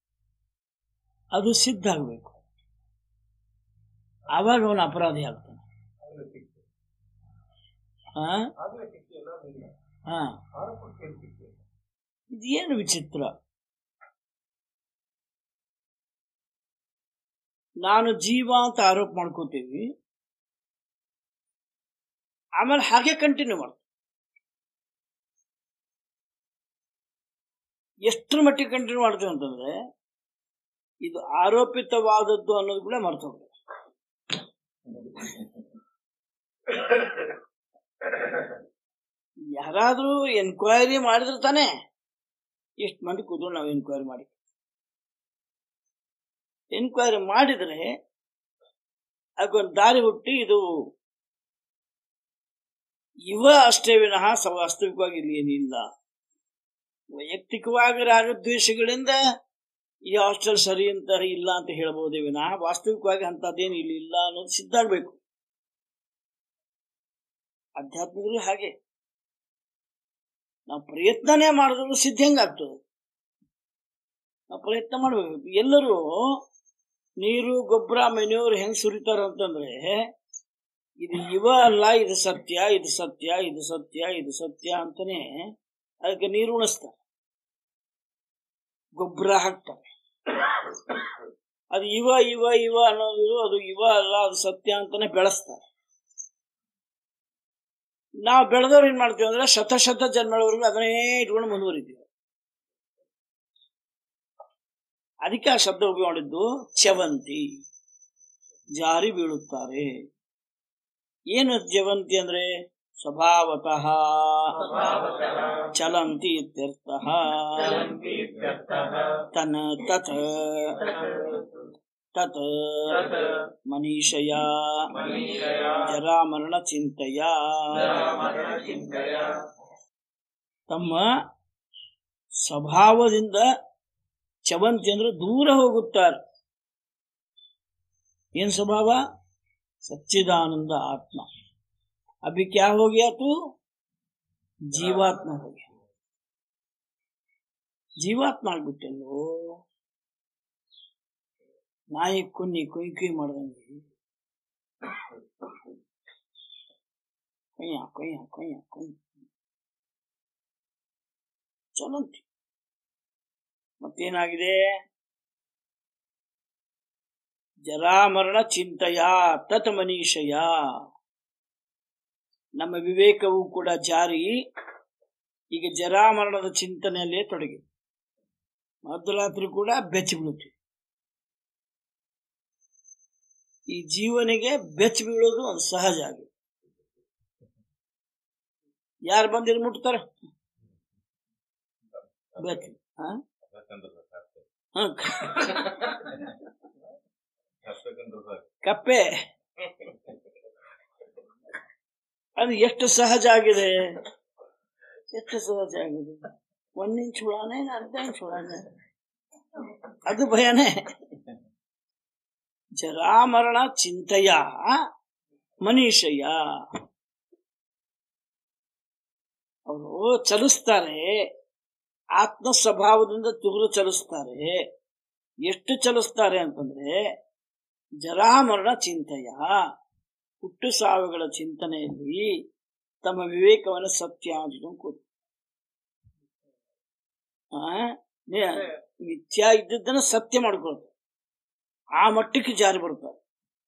ಅದು ಸಿದ್ಧ ಆಗಬೇಕು ಆವಾಗ ಅವನು ಅಪರಾಧಿ ಆಗ್ತಾನೆ ಆಗ್ಲೇ ಶಿಕ್ಷೆ ಹಾ ಆಗ್ಲೇ ಶಿಕ್ಷೆ ಇಲ್ಲ ಅದಿಲ್ಲ ಹಾ ಆರೋಪಕ್ಕೆ ಏನ್ ಶಿಕ್ಷೆ ಇದೇನು ವಿಚಿತ್ರ ನಾನು ಜೀವ ಅಂತ ಆರೋಪ ಮಾಡ್ಕೋತೀವಿ ಆಮೇಲೆ ಹಾಗೆ ಕಂಟಿನ್ಯೂ ಮಾಡ್ತೀವಿ ಎಷ್ಟರ ಮಟ್ಟಿಗೆ ಕಂಟಿನ್ಯೂ ಮಾಡ್ತೀವಿ ಅಂತಂದ್ರೆ ಇದು ಆರೋಪಿತವಾದದ್ದು ಅನ್ನೋದು ಕೂಡ ಮರ್ತೋಗ್ತದೆ ಯಾರಾದ್ರೂ ಎನ್ಕ್ವೈರಿ ಮಾಡಿದ್ರೆ ತಾನೇ ಎಷ್ಟು ಮಂದಿ ಕೂತ್ಕೊಂಡು ನಾವು ಎನ್ಕ್ವೈರಿ ಮಾಡಿ ಎನ್ಕ್ವೈರಿ ಮಾಡಿದ್ರೆ ಅದಕ್ಕೊಂದು ದಾರಿ ಹುಟ್ಟಿ ಇದು ಇವ ಅಷ್ಟೇ ವಿನಃ ಸ- ವಾಸ್ತವಿಕವಾಗಿ ಇಲ್ಲಿ ಏನಿಲ್ಲ ವೈಯಕ್ತಿಕವಾಗಿ ರಾಗದ್ವೇಷಗಳಿಂದ ಈ ಹಾಸ್ಟೆಲ್ ಸರಿ ಅಂತ ಇಲ್ಲ ಅಂತ ಹೇಳ್ಬೋದೇ ವಿನಃ ವಾಸ್ತವಿಕವಾಗಿ ಅಂತದ್ದೇನು ಇಲ್ಲಿ ಇಲ್ಲ ಅನ್ನೋದು ಸಿದ್ಧ ಆಗ್ಬೇಕು ಅಧ್ಯಾತ್ಮದಲ್ಲೂ ಹಾಗೆ ನಾವು ಪ್ರಯತ್ನನೇ ಮಾಡಿದ್ರು ಸಿದ್ಧ ಹೆಂಗಾಗ್ತದೆ ನಾವು ಪ್ರಯತ್ನ ಮಾಡ್ಬೇಕು ಎಲ್ಲರೂ ನೀರು ಗೊಬ್ಬರ ಮೆನ್ಯೂರ್ ಹೆಂಗ್ ಸುರಿತಾರ ಅಂತಂದ್ರೆ ಇದು ಇವ ಅಲ್ಲ ಇದು ಸತ್ಯ ಇದು ಸತ್ಯ ಇದು ಸತ್ಯ ಇದು ಸತ್ಯ ಅಂತಾನೆ ಅದಕ್ಕೆ ನೀರು ಉಣಿಸ್ತಾರೆ ಗೊಬ್ಬರ ಹಾಕ್ತಾರೆ ಅದು ಇವ ಇವ ಇವ ಅನ್ನೋದು ಅದು ಇವ ಅಲ್ಲ ಅದು ಸತ್ಯ ಅಂತಾನೆ ಬೆಳೆಸ್ತಾರೆ ನಾವು ಬೆಳೆದವ್ರು ಏನ್ ಮಾಡ್ತೀವಿ ಅಂದ್ರೆ ಶತ ಶತ ಜನ್ಮಗಳವರೆಗೂ ಅದನ್ನೇ ಇಟ್ಕೊಂಡು ಮುಂದುವರಿತೀವಿ ಅದಕ್ಕೆ ಆ ಶಬ್ದ ಉಪಯೋಗ ಮಾಡಿದ್ದು ಚವಂತಿ ಜಾರಿ ಬೀಳುತ್ತಾರೆ ಏನು ಜವಂತಿ ಅಂದ್ರೆ ಸ್ವಭಾವತಃ ಸ್ವಭಾವತಃ ಚಲಂತಿ ಇತ್ಯರ್ಥಃ ಚಲಂತಿ ಇತ್ಯರ್ಥಃ ತನ ತತ್ ತತ್ ತತ್ ಮನೀಷಯ ಮನೀಷಯ ಜರಾಮರಣ ಚಿಂತೆಯ ಚಿಂತೆಯ ತಮ್ಮ ಸ್ವಭಾವದಿಂದ ಚವಂತಿ ಅಂದ್ರೆ ದೂರ ಹೋಗುತ್ತಾರೆ ಏನ್ ಸ್ವಭಾವ ಸಚ್ಚಿದಾನಂದ ಆತ್ಮ ಅಭಿ ಕ್ಯಾ हो गया तू ಜೀವಾತ್ಮ हो गया ಜೀವಾತ್ಮ ಆಗ್ಬಿಟ್ಟೆಲ್ಲೋ ನಾಯಿ ಕುನ್ನಿ ಕುಯ್ ಕುಯ್ ಮಾಡ್ದಂಗೆ ಕೊಯ್ಯ ಕೊಯ್ಯ ಕೊಯ್ಯ ಕೊಯ್ಯ ಚಲಂತಿ ಮತ್ತೇನಾಗಿದೆ ಜರಾಮರಣ ಚಿಂತೆಯ ತತ್ ಮನೀಷಯ ನಮ್ಮ ವಿವೇಕವು ಕೂಡ ಜಾರಿ ಈಗ ಜರಾಮರಣದ ಚಿಂತನೆಯಲ್ಲೇ ತೊಡಗಿ ಮಧ್ಯರಾತ್ರಿ ಕೂಡ ಬೆಚ್ಚಿ ಬೀಳುತ್ತೀವಿ ಈ ಜೀವನಿಗೆ ಬೆಚ್ಚ ಬೀಳೋದು ಒಂದು ಸಹಜ ಆಗಿದೆ ಯಾರು ಬಂದಿರು ಮುಟ್ತಾರ ಬೆಚ್ಚ ಹಾ ಹ, ಕಪ್ಪೆ ಅದು ಎಷ್ಟು ಸಹಜ ಆಗಿದೆ ಎಷ್ಟು ಸಹಜ ಆಗಿದೆ ಒಂದ್ ಇಂಚ್ ಹುಳಾನೆ ಅರ್ಧ ಇಂಚ್ ಹುಳಾನೆ ಅದು ಭಯನೇ ಜರಾಮರಣ ಚಿಂತೆಯ ಮನೀಷಯ್ಯ ಅವರು ಚಲಿಸ್ತಾರೆ ಆತ್ಮ ಸ್ವಭಾವದಿಂದ ತುಗುರು ಚಲಿಸ್ತಾರೆ ಎಷ್ಟು ಚಲಿಸ್ತಾರೆ ಅಂತಂದ್ರೆ ಜರಾಮರಣ ಚಿಂತೆಯ ಹುಟ್ಟು ಸಾವುಗಳ ಚಿಂತನೆಯಲ್ಲಿ ತಮ್ಮ ವಿವೇಕವನ್ನು ಸತ್ಯ ಅಂತ ಕೂತು ಆ, ನಿ- ಮಿಥ್ಯಾ ಇದ್ದದ್ದನ್ನ ಸತ್ಯ ಮಾಡ್ಕೊಳ್ತಾರೆ ಆ ಮಟ್ಟಕ್ಕೆ ಜಾರಿ ಬರ್ತಾರೆ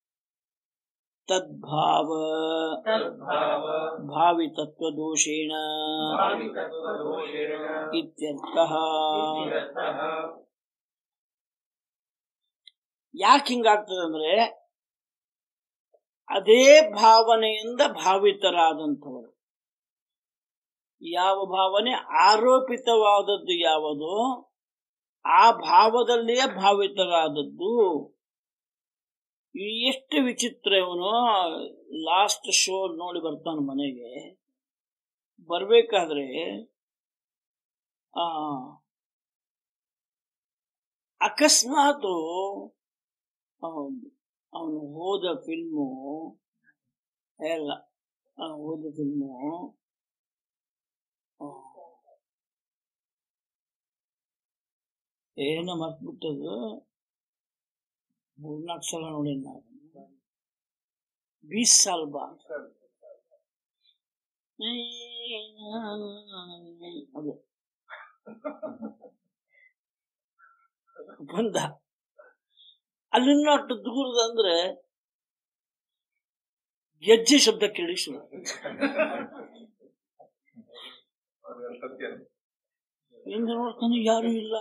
ತದ್ಭಾವ ತದ್ಭಾವ ಭಾವಿತತ್ವ ದೋಷೇಣ ಭಾವಿತತ್ವದೋಷೇಣ ಇತ್ಯರ್ಥ ಇತ್ಯರ್ಥಃ ಯಾಕೆ ಹಿಂಗಾಗ್ತದೆ ಅಂದ್ರೆ ಅದೇ ಭಾವನೆಯಿಂದ ಭಾವಿತರಾದಂಥವರು ಯಾವ ಭಾವನೆ ಆರೋಪಿತವಾದದ್ದು ಯಾವುದೋ ಆ ಭಾವದಲ್ಲಿಯೇ ಭಾವಿತರಾದದ್ದು ಈ ಎಷ್ಟು ವಿಚಿತ್ರ ಇವನು ಲಾಸ್ಟ್ ಶೋ ನೋಡಿ ಬರ್ತಾನ ಮನೆಗೆ ಬರ್ಬೇಕಾದ್ರೆ ಆ ಅಕಸ್ಮಾತ್ ಅವನು ಹೋದ ಫಿಲ್ಮು ಎಲ್ಲ ಅವ್ನು ಹೋದ ಫಿಲ್ಮು ಏನೋ ಮರ್ತ್ಬಿಟ್ಟದು ಮೂರ್ನಾಲ್ಕು ಸಲ ನೋಡಿ ನಾನು बीस साल बाद ಅದು ಬಂದ ಅಲ್ಲಿನ ಅಷ್ಟು ದೂರದ ಅಂದ್ರೆ ಗೆಜ್ಜೆ ಶಬ್ದ ಕೇಳಿ ಶುರು ಎಂದು ನೋಡ್ತಾನೆ ಯಾರು ಇಲ್ಲ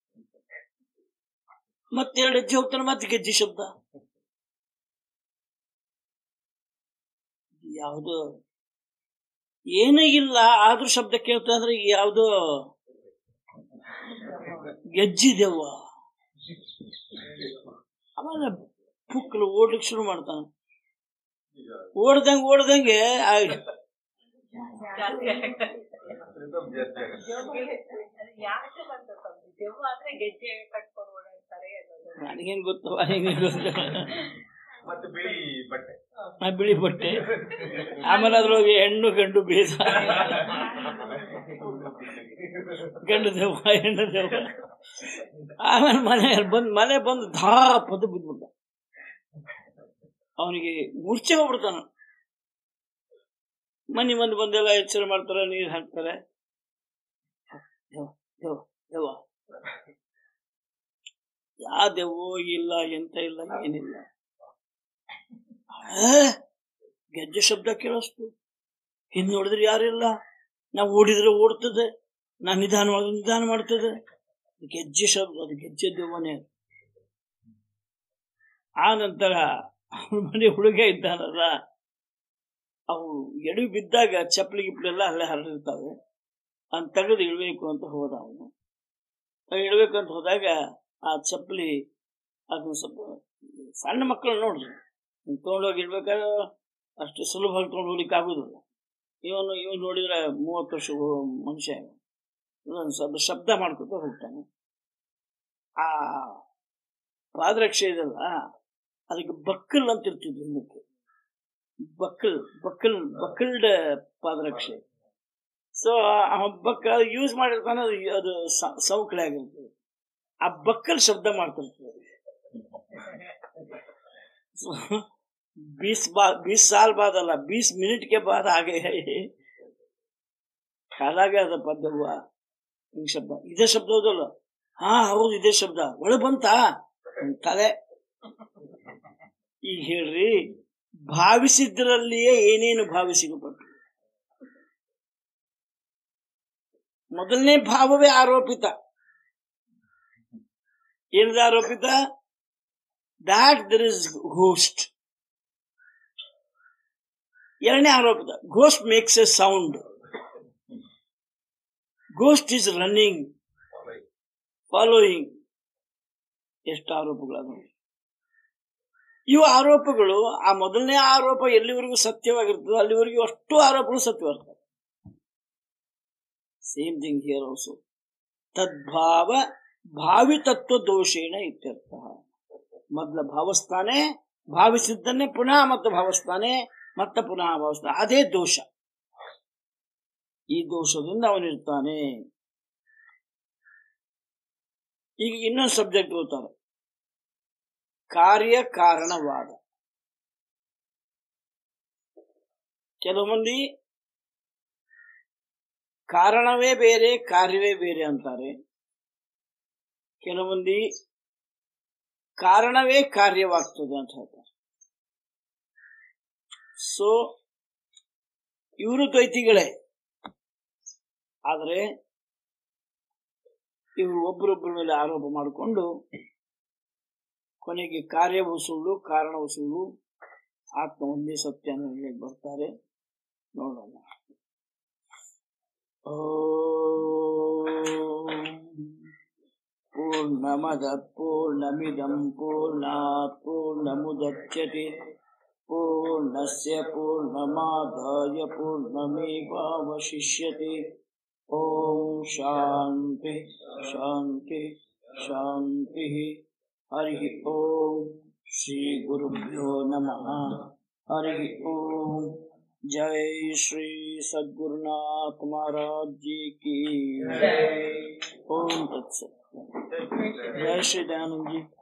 ಮತ್ತೆರಡು ಹೆಜ್ಜೆ ಹೋಗ್ತಾನೆ ಮತ್ತೆ ಗೆಜ್ಜೆ ಶಬ್ದ ಯಾವುದು ಏನೂ ಇಲ್ಲ ಆದ್ರೂ ಶಬ್ದ ಕೇಳ್ತಾ ಅಂದ್ರೆ ಯಾವ್ದೋ ಗೆಜ್ಜಿದೆವ್ವ ಆಮೇಲೆ ಪುಕ್ಕಲು ಓಡ್ಲಿಕ್ಕೆ ಶುರು ಮಾಡ್ತಾನೆ ಓಡ್ದಂಗೆ ಓಡ್ದಂಗೆ ಆ ಯಾಕೆ ಬಂತ ಸ್ವಾಮಿ ದೆವ್ವ ಅಂದ್ರೆ ಗೆಜ್ಜೆ ಕಟ್ಕೊಂಡು ಓಡಾಡ್ತಾರೆ ಅನ್ನೋದು ನನಗೇನ್ ಗೊತ್ತವ ಹೆಂಗೆ ಗೊತ್ತ ಮತ್ತೆ ಬಿಳಿ ಬಟ್ಟೆ ಆ ಬಿಳಿ ಬಟ್ಟೆ ಆಮೇಲೆ ಅದ್ರೊಳಗೆ ಹೆಣ್ಣು ಗಂಡು ಭೇದ ಗಂಡು ದೆವ್ವ ಹೆಣ್ಣು ದೆವ್ವ ಆಮೇಲೆ ಮನೆ ಬಂದ್ ಮನೆ ಬಂದು ಧಾಪ್ ಅಂತ ಬಿದ್ಬಿಟ್ಟ ಅವನಿಗೆ ಮೂರ್ಛೆ ಹೋಗ್ಬಿಡ್ತಾನ ಮನೆ ಮಂದಿ ಬಂದೆಲ್ಲ ಎಚ್ಚರ ಮಾಡ್ತಾರೆ ನೀರು ಹಾಕ್ತಾರೆ ದೆವ್ವ ದೆವ್ವ ದೆವ್ವ ಯಾ ದೆವ್ವೋ ಇಲ್ಲ ಎಂತ ಇಲ್ಲ ಏನಿಲ್ಲ ಆ, ಗೆಜ್ಜೆ ಶಬ್ದ ಕೇಳಿಸ್ತು ಹಿಂದ್ ನೋಡಿದ್ರೆ ಯಾರಿಲ್ಲ ನಾವು ಓಡಿದ್ರೆ ಓಡ್ತದೆ ನಾ ನಿಧಾನ ಮಾಡಿದ್ರೆ ನಿಧಾನ ಮಾಡ್ತದೆ ಗೆಜ್ಜೆ ಶಬ್ದ ಅದು ಗೆಜ್ಜೆ ದೆವ್ವನೇ ಆ ನಂತರ ಅವ್ರ ಮನೆ ಹುಡುಗ ಇದ್ದಾನಲ್ಲ ಅವು ಎಡು ಬಿದ್ದಾಗ ಚಪ್ಪಲಿ ಗಿಪ್ಪಲೆಲ್ಲ ಅಲ್ಲೇ ಹರಡಿರ್ತಾವೆ ಅಂತ ತೆಗೆದು ಇಳ್ಬೇಕು ಅಂತ ಹೋದ ಅವನು ಇಳ್ಬೇಕು ಅಂತ ಹೋದಾಗ ಆ ಚಪ್ಪಲಿ ಅದನ್ನ ಸ್ವಲ್ಪ ಸಣ್ಣ ಮಕ್ಕಳು ನೋಡ್ರಿ ತೊಗೊಂಡೋಗಿ ಇಡ್ಬೇಕಾದ್ರೆ ಅಷ್ಟು ಸುಲಭವಾಗಿ ತೊಗೊಂಡು ಹೋಗ್ಲಿಕ್ಕೆ ಆಗುದಿಲ್ಲ ಇವನು ಇವನು ನೋಡಿದ್ರೆ ಮೂವತ್ತು ವರ್ಷ ಮನುಷ್ಯ ಇವ. ಇವನು ಸ್ವಲ್ಪ ಶಬ್ದ ಮಾಡ್ಕೊತ ಹೋಗ್ತಾನೆ ಆ ಪಾದರಕ್ಷೆ ಇದಲ್ಲ ಅದಕ್ಕೆ ಬಕ್ಕಲ್ ಅಂತ ಇರ್ತಿದ್ವಿ ಹಿಂದಕ್ಕೆ ಬಕ್ಕಲ್ ಬಕ್ಕಲ್ ಬಕ್ಕಲ್ಡ್ ಪಾದರಕ್ಷೆ ಸೊ ಆ ಬಕ್ಕ ಯೂಸ್ ಮಾಡಿರ್ತಾನೆ ಅದು ಅದು ಸ- ಸೌಕಳಿ ಆಗಿರ್ತದೆ ಆ ಬಕ್ಕಲ್ ಶಬ್ದ ಮಾಡ್ತಿರ್ತದೆ बीस बाद बीस साल बाद अಲ್ಲ बीस मिनट के बाद आ गए ಕಾಲಾಗ ಅದ ಪದ್ಯ ಹೂವ ಹಿಂಗ್ ಶಬ್ದ ಇದೇ ಶಬ್ದ ಹೌದಲ್ಲ ಹಾ ಹೌದು ಇದೇ ಶಬ್ದ ಒಳಗ್ ಬಂತ ತಲೆ ಈಗ ಹೇಳ್ರಿ ಭಾವಿಸಿದ್ರಲ್ಲಿಯೇ ಏನೇನು ಭಾವಿಸಿಕಪಟ್ಟು ಮೊದಲನೇ ಭಾವವೇ ಆರೋಪಿತ ಏನದ ಆರೋಪಿತ ದಾಟ್ ದರ್ ಇಸ್ ಘೋಸ್ಟ್ ಎರಡನೇ ಆರೋಪಿತ ghost makes a sound ghost is running following ಎಷ್ಟು ಆರೋಪಗಳು ಇವು ಆರೋಪಗಳು ಆ ಮೊದಲನೇ ಆರೋಪ ಎಲ್ಲಿವರೆಗೂ ಸತ್ಯವಾಗಿರ್ತದೋ ಅಲ್ಲಿವರೆಗೂ ಅಷ್ಟು ಆರೋಪಗಳು ಸತ್ಯವಾಗಿರ್ತವೆ ಸೇಮ್ ಥಿಂಗ್ ಹಿಯರ್ ಆಲ್ಸೋ ತದ್ಭಾವ ಭಾವಿತತ್ವ ದೋಷೇಣ ಇತ್ಯರ್ಥ ಮೊದಲ ಭಾವಿಸ್ತಾನೆ ಭಾವಿಸಿದ್ದನ್ನೇ ಪುನಃ ಮತ್ತೆ ಭಾವಿಸ್ತಾನೆ ಮತ್ತೆ ಪುನಃ ಭಾವಿಸ್ತಾನೆ ಅದೇ ದೋಷ ಈ ದೋಷದಿಂದ ಅವನಿರ್ತಾನೆ ಈಗ ಇನ್ನೊಂದು ಸಬ್ಜೆಕ್ಟ್ ಓದ್ತಾರೆ ಕಾರ್ಯ ಕಾರಣವಾದ ಕೆಲವು ಮಂದಿ ಕಾರಣವೇ ಬೇರೆ ಕಾರ್ಯವೇ ಬೇರೆ ಅಂತಾರೆ ಕೆಲವು ಮಂದಿ ಕಾರಣವೇ ಕಾರ್ಯವಾಗ್ತದೆ ಅಂತ ಹೇಳ್ತಾರೆ ಸೊ ಇವರು ದ್ವೈತಿಗಳೇ ಆದರೆ ಇವರು ಒಬ್ಬರೊಬ್ಬರ ಮೇಲೆ ಆರೋಪ ಮಾಡಿಕೊಂಡು ಕೊನೆಗೆ ಕಾರ್ಯವೂ ಸುಳ್ಳು ಕಾರಣವೂ ಸುಳ್ಳು ಆತ್ಮ ಒಂದೇ ಸತ್ಯ ಅನ್ನೋದ್ರಲ್ಲಿ ಬರ್ತಾರೆ ನೋಡೋಣ पूर्णमद पूर्णमिदं पूर्णात् पूर्णमुदच्यते पूर्णस्य पूर्णमादाय पूर्णमेवावशिष्यते ॐ शान्ति शान्ति शान्तिः हरिः ॐ श्रीगुरुभ्यो नमः हरिः ॐ जय श्री सद्गुरुनाथ महाराज जी की ओम तत्सत जय श्री दयानंद जी